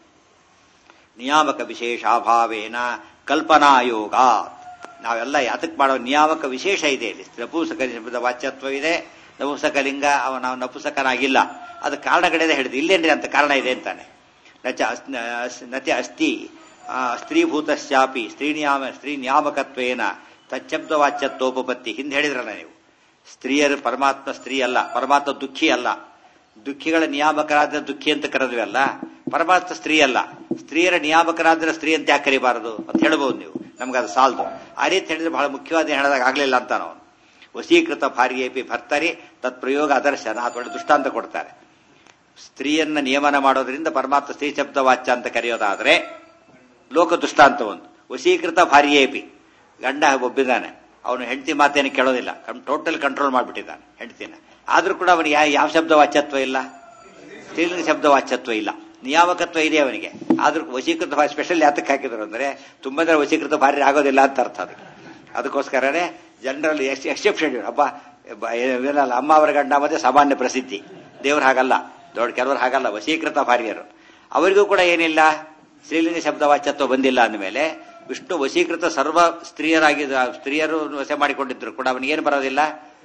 Speaker 1: ನಿಯಾಮಕ ವಿಶೇಷಾಭಾವೇನ ಕಲ್ಪನಾಯೋಗ ನಾವೆಲ್ಲ ಯಾತಕ್ ಮಾಡೋ ನಿಯಾಮಕ ವಿಶೇಷ ಇದೆ ಇಲ್ಲಿ ನಪುಂಸಕ ಶಬ್ದ ವಾಚ್ಯತ್ವ ಇದೆ ನಪುಂಸಕಲಿಂಗ ಅವ ನಾವು ನಪುಂಸಕನಾಗಿಲ್ಲ ಅದು ಕಾರಣಗಳಿಂದ ಹಿಡಿದು ಇಲ್ಲೇನ್ರಿ ಅಂತ ಕಾರಣ ಇದೆ ಅಂತಾನೆ ನಚ ಅಸ್- ಅಸ್- ನಚ ಅಸ್ತಿ ಆ, ಸ್ತ್ರೀಭೂತಶ್ಚಾಪಿ ಸ್ತ್ರೀ ನಿಯಾಮ ಸ್ತ್ರೀ ನಿಯಾಮಕತ್ವೇನ ತಚ್ಚಬ್ದ ವಾಚ್ಯತ್ವೋಪಪತ್ತಿ ಹಿಂದೆ ಹೇಳಿದ್ರಲ್ಲ ನೀವು ಸ್ತ್ರೀಯರು ಪರಮಾತ್ಮ ಸ್ತ್ರೀ ಅಲ್ಲ ಪರಮಾತ್ಮ ದುಃಖಿ ಅಲ್ಲ ದುಃಖಿಗಳ ನಿಯಾಮಕರಾದ ದುಃಖಿ ಅಂತ ಕರೆದ್ವಿ ಅಲ್ಲ ಪರಮಾತ್ಮ ಸ್ತ್ರೀ ಅಲ್ಲ ಸ್ತ್ರೀಯರ ನಿಯಾಮಕರಾದ್ರೆ ಸ್ತ್ರೀ ಅಂತ ಯಾಕೆ ಕರಿಬಾರದು ಅಂತ ಹೇಳ್ಬೋದು ನೀವು ನಮ್ಗೆ ಅದು ಸಾಲದು ಆ ರೀತಿ ಹೇಳಿದ್ರೆ ಬಹಳ ಮುಖ್ಯವಾದ ಹೇಳಿದಾಗ ಆಗ್ಲಿಲ್ಲ ಅಂತ ನಾವು ವಶೀಕೃತ ಭಾರ್ಯೇಪಿ ಭರ್ತರಿ ತತ್ ಪ್ರಯೋಗ ಅದರ್ಶನ ಅಥವಾ ದೃಷ್ಟಾಂತ ಕೊಡ್ತಾರೆ ಸ್ತ್ರೀಯನ್ನ ನಿಯಮನ ಮಾಡೋದ್ರಿಂದ ಪರಮಾತ್ಮ ಸ್ತ್ರೀ ಶಬ್ದ ವಾಚ್ಯ ಅಂತ ಕರೆಯೋದಾದ್ರೆ ಲೋಕ ದೃಷ್ಟಾಂತ ಒಂದು ವಶೀಕೃತ ಭಾರ್ಯೇಪಿ ಗಂಡ ಒಬ್ಬಿದ್ದಾನೆ ಅವನು ಹೆಂಡತಿ ಮಾತೇನು ಕೇಳೋದಿಲ್ಲ ಟೋಟಲ್ ಕಂಟ್ರೋಲ್ ಮಾಡಿಬಿಟ್ಟಿದ್ದಾನೆ ಹೆಂಡತಿನ ಆದ್ರೂ ಕೂಡ ಅವನಿಗೆ ಯಾವ ಯಾವ ಶಬ್ದ ವಾಚ್ಯತ್ವ ಇಲ್ಲ ಸ್ತ್ರೀಲಿಂಗ ಶಬ್ದ ವಾಚ್ಯತ್ವ ಇಲ್ಲ ನಿಯಾಮಕತ್ವ ಇದೆ ಅವನಿಗೆ ಆದ್ರೂ ವಶೀಕೃತ ಭಾಷೆ ಸ್ಪೆಷಲ್ ಯಾತಕ್ಕೆ ಹಾಕಿದ್ರು ಅಂದ್ರೆ ತುಂಬಾ ಜನ ವಶೀಕೃತ ಭಾರ್ಯ ಆಗೋದಿಲ್ಲ ಅಂತ ಅರ್ಥ ಅದಕ್ಕೆ ಅದಕ್ಕೋಸ್ಕರನೇ ಜನರಲ್ ಎಕ್ಸೆಪ್ಷನ್ ಹಬ್ಬ ಬ- ಏನಲ್ಲ ಅಮ್ಮ ಅವರ ಗಂಡ ಮತ್ತೆ ಸಾಮಾನ್ಯ ಪ್ರಸಿದ್ಧಿ ದೇವ್ರು ಹಾಗಲ್ಲ ದೊಡ್ಡ ಕೆಲವರು ಹಾಗಲ್ಲ ವಶೀಕೃತ ಭಾರ್ಯರು ಅವರಿಗೂ ಕೂಡ ಏನಿಲ್ಲ ಸ್ತ್ರೀಲಿಂಗ ಶಬ್ದ ವಾಚ್ಯತ್ವ ಬಂದಿಲ್ಲ ಅಂದಮೇಲೆ ವಿಷ್ಣು ವಶೀಕೃತ ಸರ್ವ ಸ್ತ್ರೀಯರಾಗಿದ್ದ ಸ್ತ್ರೀಯರು ವಶ ಮಾಡಿಕೊಂಡಿದ್ರು ಕೂಡ ಅವನಿಗೇನು ಬರೋದಿಲ್ಲ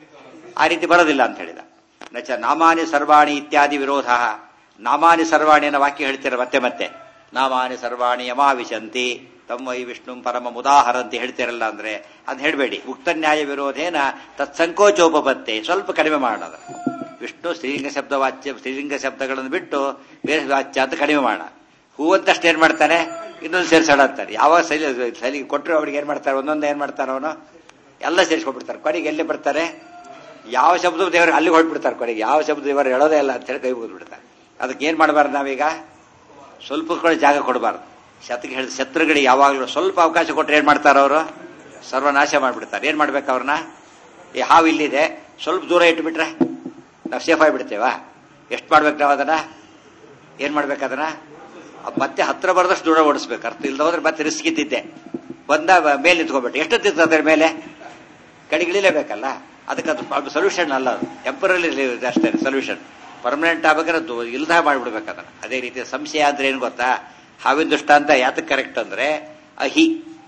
Speaker 1: ಆ ರೀತಿ ಬರೋದಿಲ್ಲ ಅಂತ ಹೇಳಿದ ನಚ ನಾಮಾನಿ ಸರ್ವಾಣಿ ಇತ್ಯಾದಿ ವಿರೋಧ ನಾಮಾನಿ ಸರ್ವಾಣಿ ಅನ್ನೋ ವಾಕ್ಯ ಹೇಳ್ತೀರ ಮತ್ತೆ ಮತ್ತೆ ನಾಮಾನಿ ಸರ್ವಾಣಿ ಯಮಾವಿಶಂತಿ ತಮ್ಮೈ ವಿಷ್ಣು ಪರಮ ಮುದಾಹರಂತಿ ಹೇಳ್ತಿರಲ್ಲ ಅಂದ್ರೆ ಅದ್ ಹೇಳ್ಬೇಡಿ ಉಕ್ತ ನ್ಯಾಯ ವಿರೋಧೇನ ತತ್ಸಂಕೋಚೋಪಪತ್ತೆ ಸ್ವಲ್ಪ ಕಡಿಮೆ ಮಾಡೋಣ ವಿಷ್ಣು ಸ್ತ್ರೀಲಿಂಗ ಶಬ್ದ ವಾಚ್ಯ ಸ್ತ್ರೀಲಿಂಗ ಶಬ್ದಗಳನ್ನು ಬಿಟ್ಟು ಬೇರೆ ವಾಚ್ಯ ಅಂತ ಕಡಿಮೆ ಮಾಡೋಣ ಹೂವಂತಷ್ಟು ಏನ್ ಮಾಡ್ತಾನೆ ಇನ್ನೊಂದು ಸೇರ್ಸಾಡ ಅಂತಾರೆ ಯಾವಾಗ ಸಲಿ ಸಲಿ ಕೊಟ್ಟರು ಅವ್ರಿಗೆ ಏನ್ ಮಾಡ್ತಾರೆ ಒಂದೊಂದು ಏನ್ ಮಾಡ್ತಾರೆ ಅವನು ಎಲ್ಲ ಸೇರಿಸ್ಕೊಂಡ್ಬಿಡ್ತಾರೆ ಕೊನೆಗೆ ಎಲ್ಲಿ ಬರ್ತಾರೆ ಯಾವ ಶಬ್ದ ದೇವರು ಅಲ್ಲಿ ಹೊರಟ್ಬಿಡ್ತಾರೆ ಕೊನೆಗೆ ಯಾವ ಶಬ್ದ ದೇವರು ಹೇಳೋದೇ ಇಲ್ಲ ಅಂತ ಹೇಳಿ ಕೈ ಬಿಡ್ತಾರೆ ಅದಕ್ಕೆ ಏನ್ ಮಾಡಬಾರ್ದು ನಾವೀಗ ಸ್ವಲ್ಪ ಕೂಡ ಜಾಗ ಕೊಡಬಾರ್ದು ಶತಕ್ಕೆ ಹೇಳಿದ ಶತ್ರುಗಳಿಗೆ ಯಾವಾಗಲೂ ಸ್ವಲ್ಪ ಅವಕಾಶ ಕೊಟ್ಟರೆ ಏನ್ ಮಾಡ್ತಾರೆ ಅವರು ಸರ್ವನಾಶ ಮಾಡ್ಬಿಡ್ತಾರೆ ಏನ್ ಮಾಡ್ಬೇಕು ಅವ್ರನ್ನ ಈ ಹಾವು ಇಲ್ಲಿದೆ ಸ್ವಲ್ಪ ದೂರ ಇಟ್ಬಿಟ್ರೆ ನಾವು ಸೇಫ್ ಆಗಿಬಿಡ್ತೇವಾ ಎಷ್ಟು ಮಾಡ್ಬೇಕು ನಾವು ಅದನ್ನ ಏನ್ ಮಾಡ್ಬೇಕು ಅದನ್ನ ಅದ್ ಮತ್ತೆ ಹತ್ರ ಬರದಷ್ಟು ದೂರ ಓಡಿಸ್ಬೇಕು ಅರ್ಥ ಇಲ್ದ ಹೋದ್ರೆ ಮತ್ತೆ ರಿಸ್ಕ್ ಇದ್ದಿದ್ದೆ ಬಂದ ಮೇಲೆ ನಿಂತ್ಕೊಬಿಟ್ಟು ಎಷ್ಟೊತ್ತಿತ್ತು ಅದ್ರ ಮೇಲೆ ಕಡೆಗಿಳಿಲೇಬೇಕಲ್ಲ ಅದಕ್ಕೆ ಅದು ಸೊಲ್ಯೂಷನ್ ಅಲ್ಲ ಅದು ಟೆಂಪರರಿ ಅಷ್ಟೇ ಸೊಲ್ಯೂಷನ್ ಪರ್ಮನೆಂಟ್ ಆಗ್ಬೇಕಾದ್ರೆ ದು- ಇಲ್ದ ಮಾಡ್ಬಿಡ್ಬೇಕು ಅದನ್ನ ಅದೇ ರೀತಿ ಸಂಶಯ ಅಂದ್ರೆ ಏನು ಗೊತ್ತಾ ಹಾವಿನ ದೃಷ್ಟಾಂತ ಯಾತಕ್ಕೆ ಕರೆಕ್ಟ್ ಅಂದ್ರೆ ಅಹಿ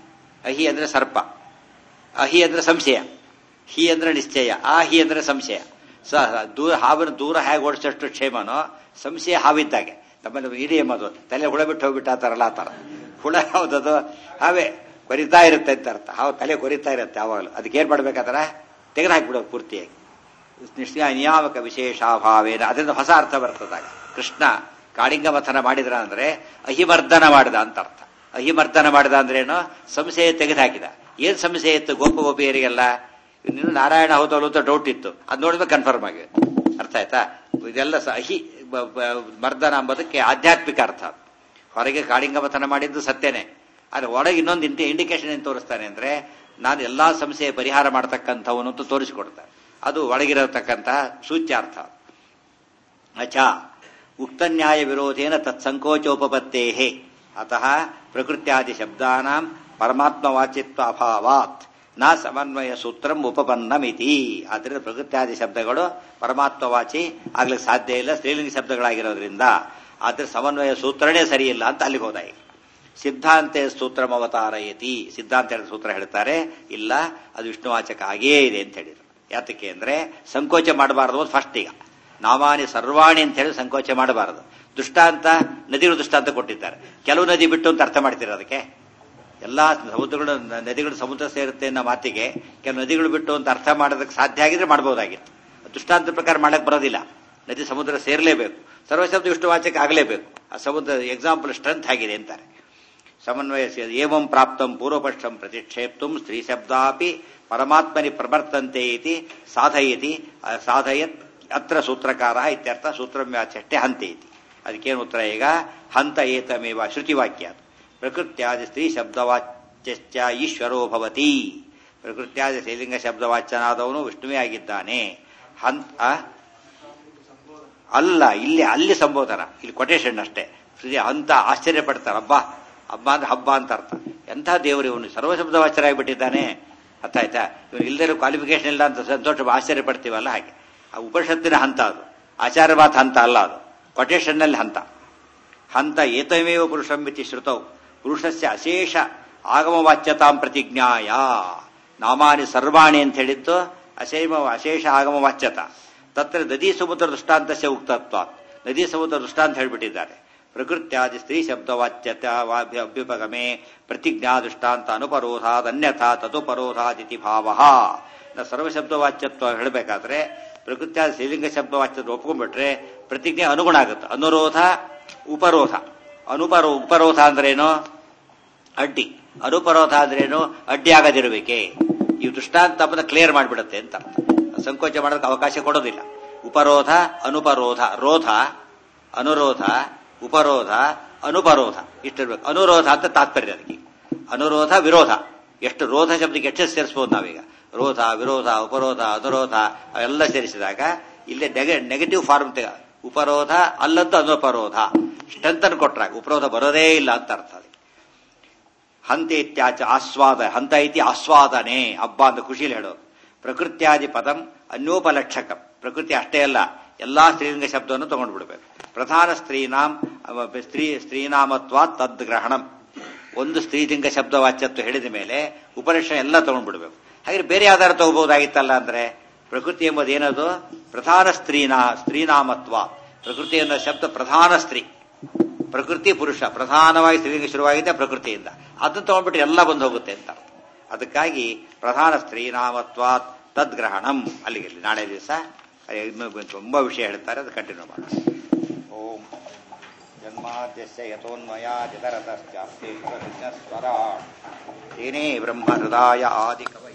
Speaker 1: ಅಹಿ ಅಂದ್ರೆ ಸರ್ಪ ಅಹಿ ಅಂದ್ರೆ ಸಂಶಯ ಹಿ ಅಂದ್ರೆ ನಿಶ್ಚಯ ಆ ಹಿ ಅಂದ್ರೆ ಸಂಶಯ ಸ ದೂರ ಹಾವಿನ ದೂರ ಹೇಗೆ ಓಡಿಸಷ್ಟು ಕ್ಷೇಮನೋ ಸಂಶಯ ಹಾವಿದ್ದಾಗೆ ನಮ್ಮಲ್ಲಿ ಇಡೀ ಎಂಬುದು ತಲೆ ಹುಳ ಬಿಟ್ಟು ಹೋಗ್ಬಿಟ್ಟು ಆ ಥರ ಅಲ್ಲ ಆ ಥರ ಹುಳ ಯಾವುದದು ಹಾವೇ ಕೊರಿತಾ ಇರುತ್ತೆ ಅಂತ ಅರ್ಥ ಹಾವು ತಲೆ ಕೊರಿತಾ ಇರುತ್ತೆ ಯಾವಾಗಲೂ ಅದಕ್ಕೆ ಏನ್ ಮಾಡ್ಬೇಕಾದ್ರೆ ತೆಗೆದು ಹಾಕ್ಬಿಡೋದು ಪೂರ್ತಿಯಾಗಿ ನಿಷ್ಠ ನಿಯಾಮಕ ವಿಶೇಷಾಭಾವೇನ ಅದರಿಂದ ಹೊಸ ಅರ್ಥ ಬರ್ತದಾಗ ಕೃಷ್ಣ ಕಾಳಿಂಗ ಮಥನ ಮಾಡಿದ್ರ ಅಂದ್ರೆ ಅಹಿಮರ್ದನ ಮಾಡಿದ ಅಂತ ಅರ್ಥ ಅಹಿಮರ್ದನ ಮಾಡಿದ ಅಂದ್ರೇನು ಸಂಶಯ ತೆಗೆದುಹಾಕಿದ ಏನ್ ಸಂಶಯ ಇತ್ತು ಗೋಪ ಗೋಪಿಯರಿಗೆಲ್ಲ ಇನ್ನು ನಾರಾಯಣ ಹೌದಲ್ಲ ಅಂತ ಡೌಟ್ ಇತ್ತು ಅದು ನೋಡಿದ್ರೆ ಕನ್ಫರ್ಮ್ ಆಗಿದೆ ಅರ್ಥ ಆಯ್ತಾ ಇದೆಲ್ಲ ಸ- ಅಹಿ ಬ- ಬ- ಮರ್ದನ ಎಂಬುದಕ್ಕೆ ಆಧ್ಯಾತ್ಮಿಕ ಅರ್ಥ ಅದು. ಹೊರಗೆ ಕಾಳಿಂಗ ಮಥನ ಮಾಡಿದ್ದು ಸತ್ಯನೇ ಆದ್ರೆ ಒಳಗೆ ಇನ್ನೊಂದು ಇಂಟಿ ಇಂಡಿಕೇಶನ್ ಏನು ತೋರಿಸ್ತಾನೆ ಅಂದ್ರೆ ನಾನು ಎಲ್ಲಾ ಸಮಸ್ಯೆ ಪರಿಹಾರ ಮಾಡತಕ್ಕಂಥವನು ಅಂತ ತೋರಿಸಿಕೊಡ್ತಾನೆ ಅದು ಒಳಗಿರತಕ್ಕಂತಹ ಸೂಚ್ಯಾರ್ಥ ಅಚ ಉಕ್ತ ನ್ಯಾಯ ವಿರೋಧೇನ ತತ್ಸಂಕೋಚೋಪತ್ತೇ ಅತಃ ಪ್ರಕೃತ್ಯಾದಿ ಶಬ್ದಾನಾಂ ಪರಮಾತ್ಮ ವಾಚಿತ್ವ ಅಭಾವಾತ್ ನ ಸಮನ್ವಯ ಸೂತ್ರಂ ಉಪಪನ್ನಮಿತಿ ಆದ್ದರಿಂದ ಪ್ರಕೃತ್ಯಾದಿ ಶಬ್ದಗಳು ಪರಮಾತ್ಮವಾಚಿ ಆಗ್ಲಿಕ್ಕೆ ಸಾಧ್ಯ ಇಲ್ಲ ಸ್ತ್ರೀಲಿಂಗ ಶಬ್ದಗಳಾಗಿರೋದ್ರಿಂದ ಆದ್ರೆ ಸಮನ್ವಯ ಸೂತ್ರನೇ ಸರಿಯಿಲ್ಲ ಅಂತ ಅಲ್ಲಿಗೆ ಹೋದ ಈಗ ಸಿದ್ಧಾಂತ ಸೂತ್ರಂ ಅವತಾರಯತಿ ಸಿದ್ಧಾಂತ ಹೇಳಿದ ಸೂತ್ರ ಹೇಳ್ತಾರೆ ಇಲ್ಲ ಅದು ವಿಷ್ಣುವಾಚಕ ಆಗೇ ಇದೆ ಅಂತ ಹೇಳಿದ್ರು ಯಾತಕ್ಕೆ ಅಂದ್ರೆ ಸಂಕೋಚ ಮಾಡಬಾರದು ಅಂತ ಫಸ್ಟ್ ಈಗ ನಾಮಾನಿ ಸರ್ವಾಣಿ ಅಂತ ಹೇಳಿ ಸಂಕೋಚ ಮಾಡಬಾರದು ದುಷ್ಟಾಂತ ನದಿಗಳು ದುಷ್ಟಾಂತ ಕೊಟ್ಟಿದ್ದಾರೆ ಕೆಲವು ನದಿ ಬಿಟ್ಟು ಅಂತ ಅರ್ಥ ಮಾಡ್ತೀರ ಅದಕ್ಕೆ ಎಲ್ಲಾ ಸಮುದ್ರಗಳು ನ- ನದಿಗಳು ಸಮುದ್ರ ಸೇರುತ್ತೆ ಅನ್ನೋ ಮಾತಿಗೆ ಕೆಲವು ನದಿಗಳು ಬಿಟ್ಟು ಅಂತ ಅರ್ಥ ಮಾಡೋದಕ್ಕೆ ಸಾಧ್ಯ ಆಗಿದ್ರೆ ಮಾಡಬಹುದಾಗಿತ್ತು ದುಷ್ಟಾಂತ ಪ್ರಕಾರ ಮಾಡಕ್ ಬರೋದಿಲ್ಲ ನದಿ ಸಮುದ್ರ ಸೇರಲೇಬೇಕು ಸರ್ವಶಬ್ದ ವಿಷ್ಣುವಾಚಕ ಆಗಲೇಬೇಕು ಆ ಸಮುದ್ರ ಎಕ್ಸಾಂಪಲ್ ಸ್ಟ್ರೆಂತ್ ಆಗಿದೆ ಅಂತಾರೆ ಸಮನ್ವಯ ಏವಂ ಪ್ರಾಪ್ತಂ ಪೂರ್ವಪಕ್ಷಂ ಪ್ರತಿಕ್ಷೇಪ್ತು ಸ್ತ್ರೀ ಶಬ್ದಾಪಿ ಪರಮಾತ್ಮನಿ ಪ್ರವರ್ತಂತೆ ಇತಿ ಸಾಧಯತಿ ಆ, ಸಾಧಯತ್ ಅತ್ರ ಸೂತ್ರಕಾರ ಇತ್ಯರ್ಥ ಸೂತ್ರಮ್ಯಾಚಷ್ಟೇ ಹಂತ ಇತಿ ಅದಕ್ಕೇನು ಉತ್ತರ ಈಗ ಹಂತ ಏತಮೇವ ಶ್ರುತಿವಾಕ್ಯ ಅದು. ಪ್ರಕೃತ್ಯಾದಿ ಸ್ತ್ರೀ ಶಬ್ದವಾಚ್ಯಶ್ಚ ಈಶ್ವರೋ ಭವತಿ ಪ್ರಕೃತ್ಯಾದಿ ಶ್ರೀಲಿಂಗ ಶಬ್ದವಾಚ್ಯನಾದವನು ವಿಷ್ಣುವೇ ಆಗಿದ್ದಾನೆ ಹಂತ ಆ? ಅಲ್ಲ ಇಲ್ಲಿ ಅಲ್ಲಿ ಸಂಬೋಧನ ಇಲ್ಲಿ ಕೊಟೇಶನ್ ಅಷ್ಟೇ ಶ್ರೀ ಅಂತ ಆಶ್ಚರ್ಯ ಪಡ್ತಾರೆ ಹಬ್ಬ ಹಬ್ಬ ಅಂದ್ರೆ ಹಬ್ಬ ಅಂತ ಅರ್ಥ ಎಂಥ ದೇವರು ಇವನು ಸರ್ವಶಬ್ದ ವಾಚ್ಯರಾಗಿಬಿಟ್ಟಿದ್ದಾನೆ ಅರ್ಥ ಆಯ್ತಾ ಇವನು ಇಲ್ಲದೇ ಕ್ವಾಲಿಫಿಕೇಶನ್ ಇಲ್ಲ ಅಂತ ಸಂತೋಷ ಆಶ್ಚರ್ಯ ಪಡ್ತೀವಲ್ಲ ಹಾಗೆ ಆ ಉಪನಿಷತ್ತಿನ ಹಂತ ಅದು ಆಚಾರ ಮಾತು ಹಂತ ಅಲ್ಲ ಅದು ಕೊಟೇಶನ್ ನಲ್ಲಿ ಹಂತ ಹಂತ ಏತಮೇವ ಪುರುಷಂ ಇತಿ ಶ್ರುತೌ ಪುರುಷಸ್ಯ ಅಶೇಷ ಆಗಮವಾಚ್ಯತಾಂ ಪ್ರತಿಜ್ಞಾಯ ನಾಮಾನಿ ಸರ್ವಾಣಿ ಅಂತ ಹೇಳಿದ್ದು ಅಶೇಮ ಅಶೇಷ ಆಗಮವಾಚ್ಯತ ತತ್ರ ನದಿ ಸಮುದ್ರ ದೃಷ್ಟಾಂತಸ್ಯ ಉಕ್ತತ್ವ ನದಿ ಸಮುದ್ರ ದೃಷ್ಟಾಂತ ಹೇಳ್ಬಿಟ್ಟಿದ್ದಾರೆ ಪ್ರಕೃತ್ಯಾದಿ ಸ್ತ್ರೀ ಶಬ್ದವಾಚ್ಯತ ಅಭ್ಯುಪಗಮೆ ಪ್ರತಿಜ್ಞಾ ದೃಷ್ಟಾಂತ ಅನುಪರೋಧಾದ್ ಅನ್ಯಥಾ ತದುಪರೋಧಾದಿತಿ ಭಾವ ನಾ ಸರ್ವಶಬ್ದವಾಚ್ಯತ್ವ ಹೇಳಬೇಕಾದ್ರೆ ಪ್ರಕೃತ್ಯಾದಿ ಸ್ತ್ರೀಲಿಂಗ ಶಬ್ದವಾಚ್ಯತ್ವ ಒಪ್ಕೊಂಡ್ಬಿಟ್ರೆ ಪ್ರತಿಜ್ಞೆ ಅನುಗುಣ ಆಗುತ್ತೆ ಅನುರೋಧ ಉಪರೋಧ ಅನುಪರೋ ಉಪರೋಧ ಅಂದ್ರೇನು ಅಡ್ಡಿ ಅನುಪರೋಧ ಅಂದ್ರೇನು ಅಡ್ಡಿ ಆಗದಿರುವಿಕೆ ಈ ದೃಷ್ಟಾಂತ ತಪ್ಪದ ಕ್ಲಿಯರ್ ಮಾಡಿಬಿಡುತ್ತೆ ಅಂತ ಅರ್ಥ ಸಂಕೋಚ ಮಾಡೋದಕ್ಕೆ ಅವಕಾಶ ಕೊಡೋದಿಲ್ಲ ಉಪರೋಧ ಅನುಪರೋಧ ರೋಧ ಅನುರೋಧ ಉಪರೋಧ ಅನುಪರೋಧ ಇಷ್ಟಿರ್ಬೇಕು ಅನುರೋಧ ಅಂತ ತಾತ್ಪರ್ಯ ಅದಕ್ಕೆ ಅನುರೋಧ ವಿರೋಧ ಎಷ್ಟು ರೋಧ ಶಬ್ದಕ್ಕೆ ಎಷ್ಟು ಸೇರಿಸಬಹುದು ನಾವೀಗ ರೋಧ ವಿರೋಧ ಉಪರೋಧ ಅನುರೋಧ ಅವೆಲ್ಲ ಸೇರಿಸಿದಾಗ ಇಲ್ಲಿ ನೆಗೆಟಿವ್ ಫಾರ್ಮ್ ತೆಗ ಉಪರೋಧ ಅಲ್ಲದ್ದು ಅನುಪರೋಧ ಸ್ಟ್ರೆಂತ್ ಕೊಟ್ರಾಗ ಉಪರೋಧ ಬರೋದೇ ಇಲ್ಲ ಅಂತ ಅರ್ಥ ಅದಕ್ಕೆ ಹಂತ ಇತ್ಯಾಚ ಆಸ್ವಾದ ಹಂತ ಇತಿ ಆಸ್ವಾದನೆ ಹಬ್ಬ ಅಂತ ಖುಷಿಲಿ ಹೇಳೋದು ಪ್ರಕೃತ್ಯಾದಿ ಪದಂ ಅನ್ಯೋಪಲಕ್ಷಕ ಪ್ರಕೃತಿ ಅಷ್ಟೇ ಅಲ್ಲ ಎಲ್ಲಾ ಸ್ತ್ರೀಲಿಂಗ ಶಬ್ದವನ್ನು ತಗೊಂಡ್ಬಿಡ್ಬೇಕು ಪ್ರಧಾನ ಸ್ತ್ರೀನಾಂ ಅವ ಸ್ತ್ರೀ ಸ್ತ್ರೀನಾಮತ್ವ ತದ್ಗ್ರಹಣಂ ಒಂದು ಸ್ತ್ರೀಲಿಂಗ ಶಬ್ದವಾಚ್ಯತ್ವ ಹೇಳಿದ ಮೇಲೆ ಉಪನಿಷತ್ ಎಲ್ಲ ತಗೊಂಡ್ಬಿಡ್ಬೇಕು ಹಾಗೆ ಬೇರೆ ಆಧಾರ ತಗೋಬಹುದಾಗಿತ್ತಲ್ಲ ಅಂದ್ರೆ ಪ್ರಕೃತಿ ಎಂಬುದು ಏನದು ಪ್ರಧಾನ ಸ್ತ್ರೀನಾ ಸ್ತ್ರೀನಾಮತ್ವ ಪ್ರಕೃತಿ ಅನ್ನೋ ಶಬ್ದ ಪ್ರಧಾನ ಸ್ತ್ರೀ ಪ್ರಕೃತಿ ಪುರುಷ ಪ್ರಧಾನವಾಗಿ ಸ್ತ್ರೀಲಿಂಗ ಶುರುವಾಗಿದೆ ಪ್ರಕೃತಿಯಿಂದ ಅದನ್ನು ತಗೊಂಡ್ಬಿಟ್ಟು ಎಲ್ಲ ಬಂದು ಹೋಗುತ್ತೆ ಅಂತ ಅರ್ಥ. ಅದಕ್ಕಾಗಿ ಪ್ರಧಾನ ಸ್ತ್ರೀನಾಮತ್ವ ತದ್ಗ್ರಹಣಂ ಅಲ್ಲಿಗೆ ಇಲ್ಲಿ ನಾಳೆ ದಿವಸ ಇನ್ನು ತುಂಬಾ ವಿಷಯ ಹೇಳ್ತಾರೆ ಅದು ಕಂಟಿನ್ಯೂ ಮಾಡೋಣ ಓಂ ಜನ್ಮಾದ್ಯಸ್ಯ ಯಥೋನ್ಮಯಾದಿತರತಶ್ಚಾಸ್ತಿ ಸ್ವರಾ ತೇನೇ ಬ್ರಹ್ಮ ಹೃದಯ ಆದಿ ಕವ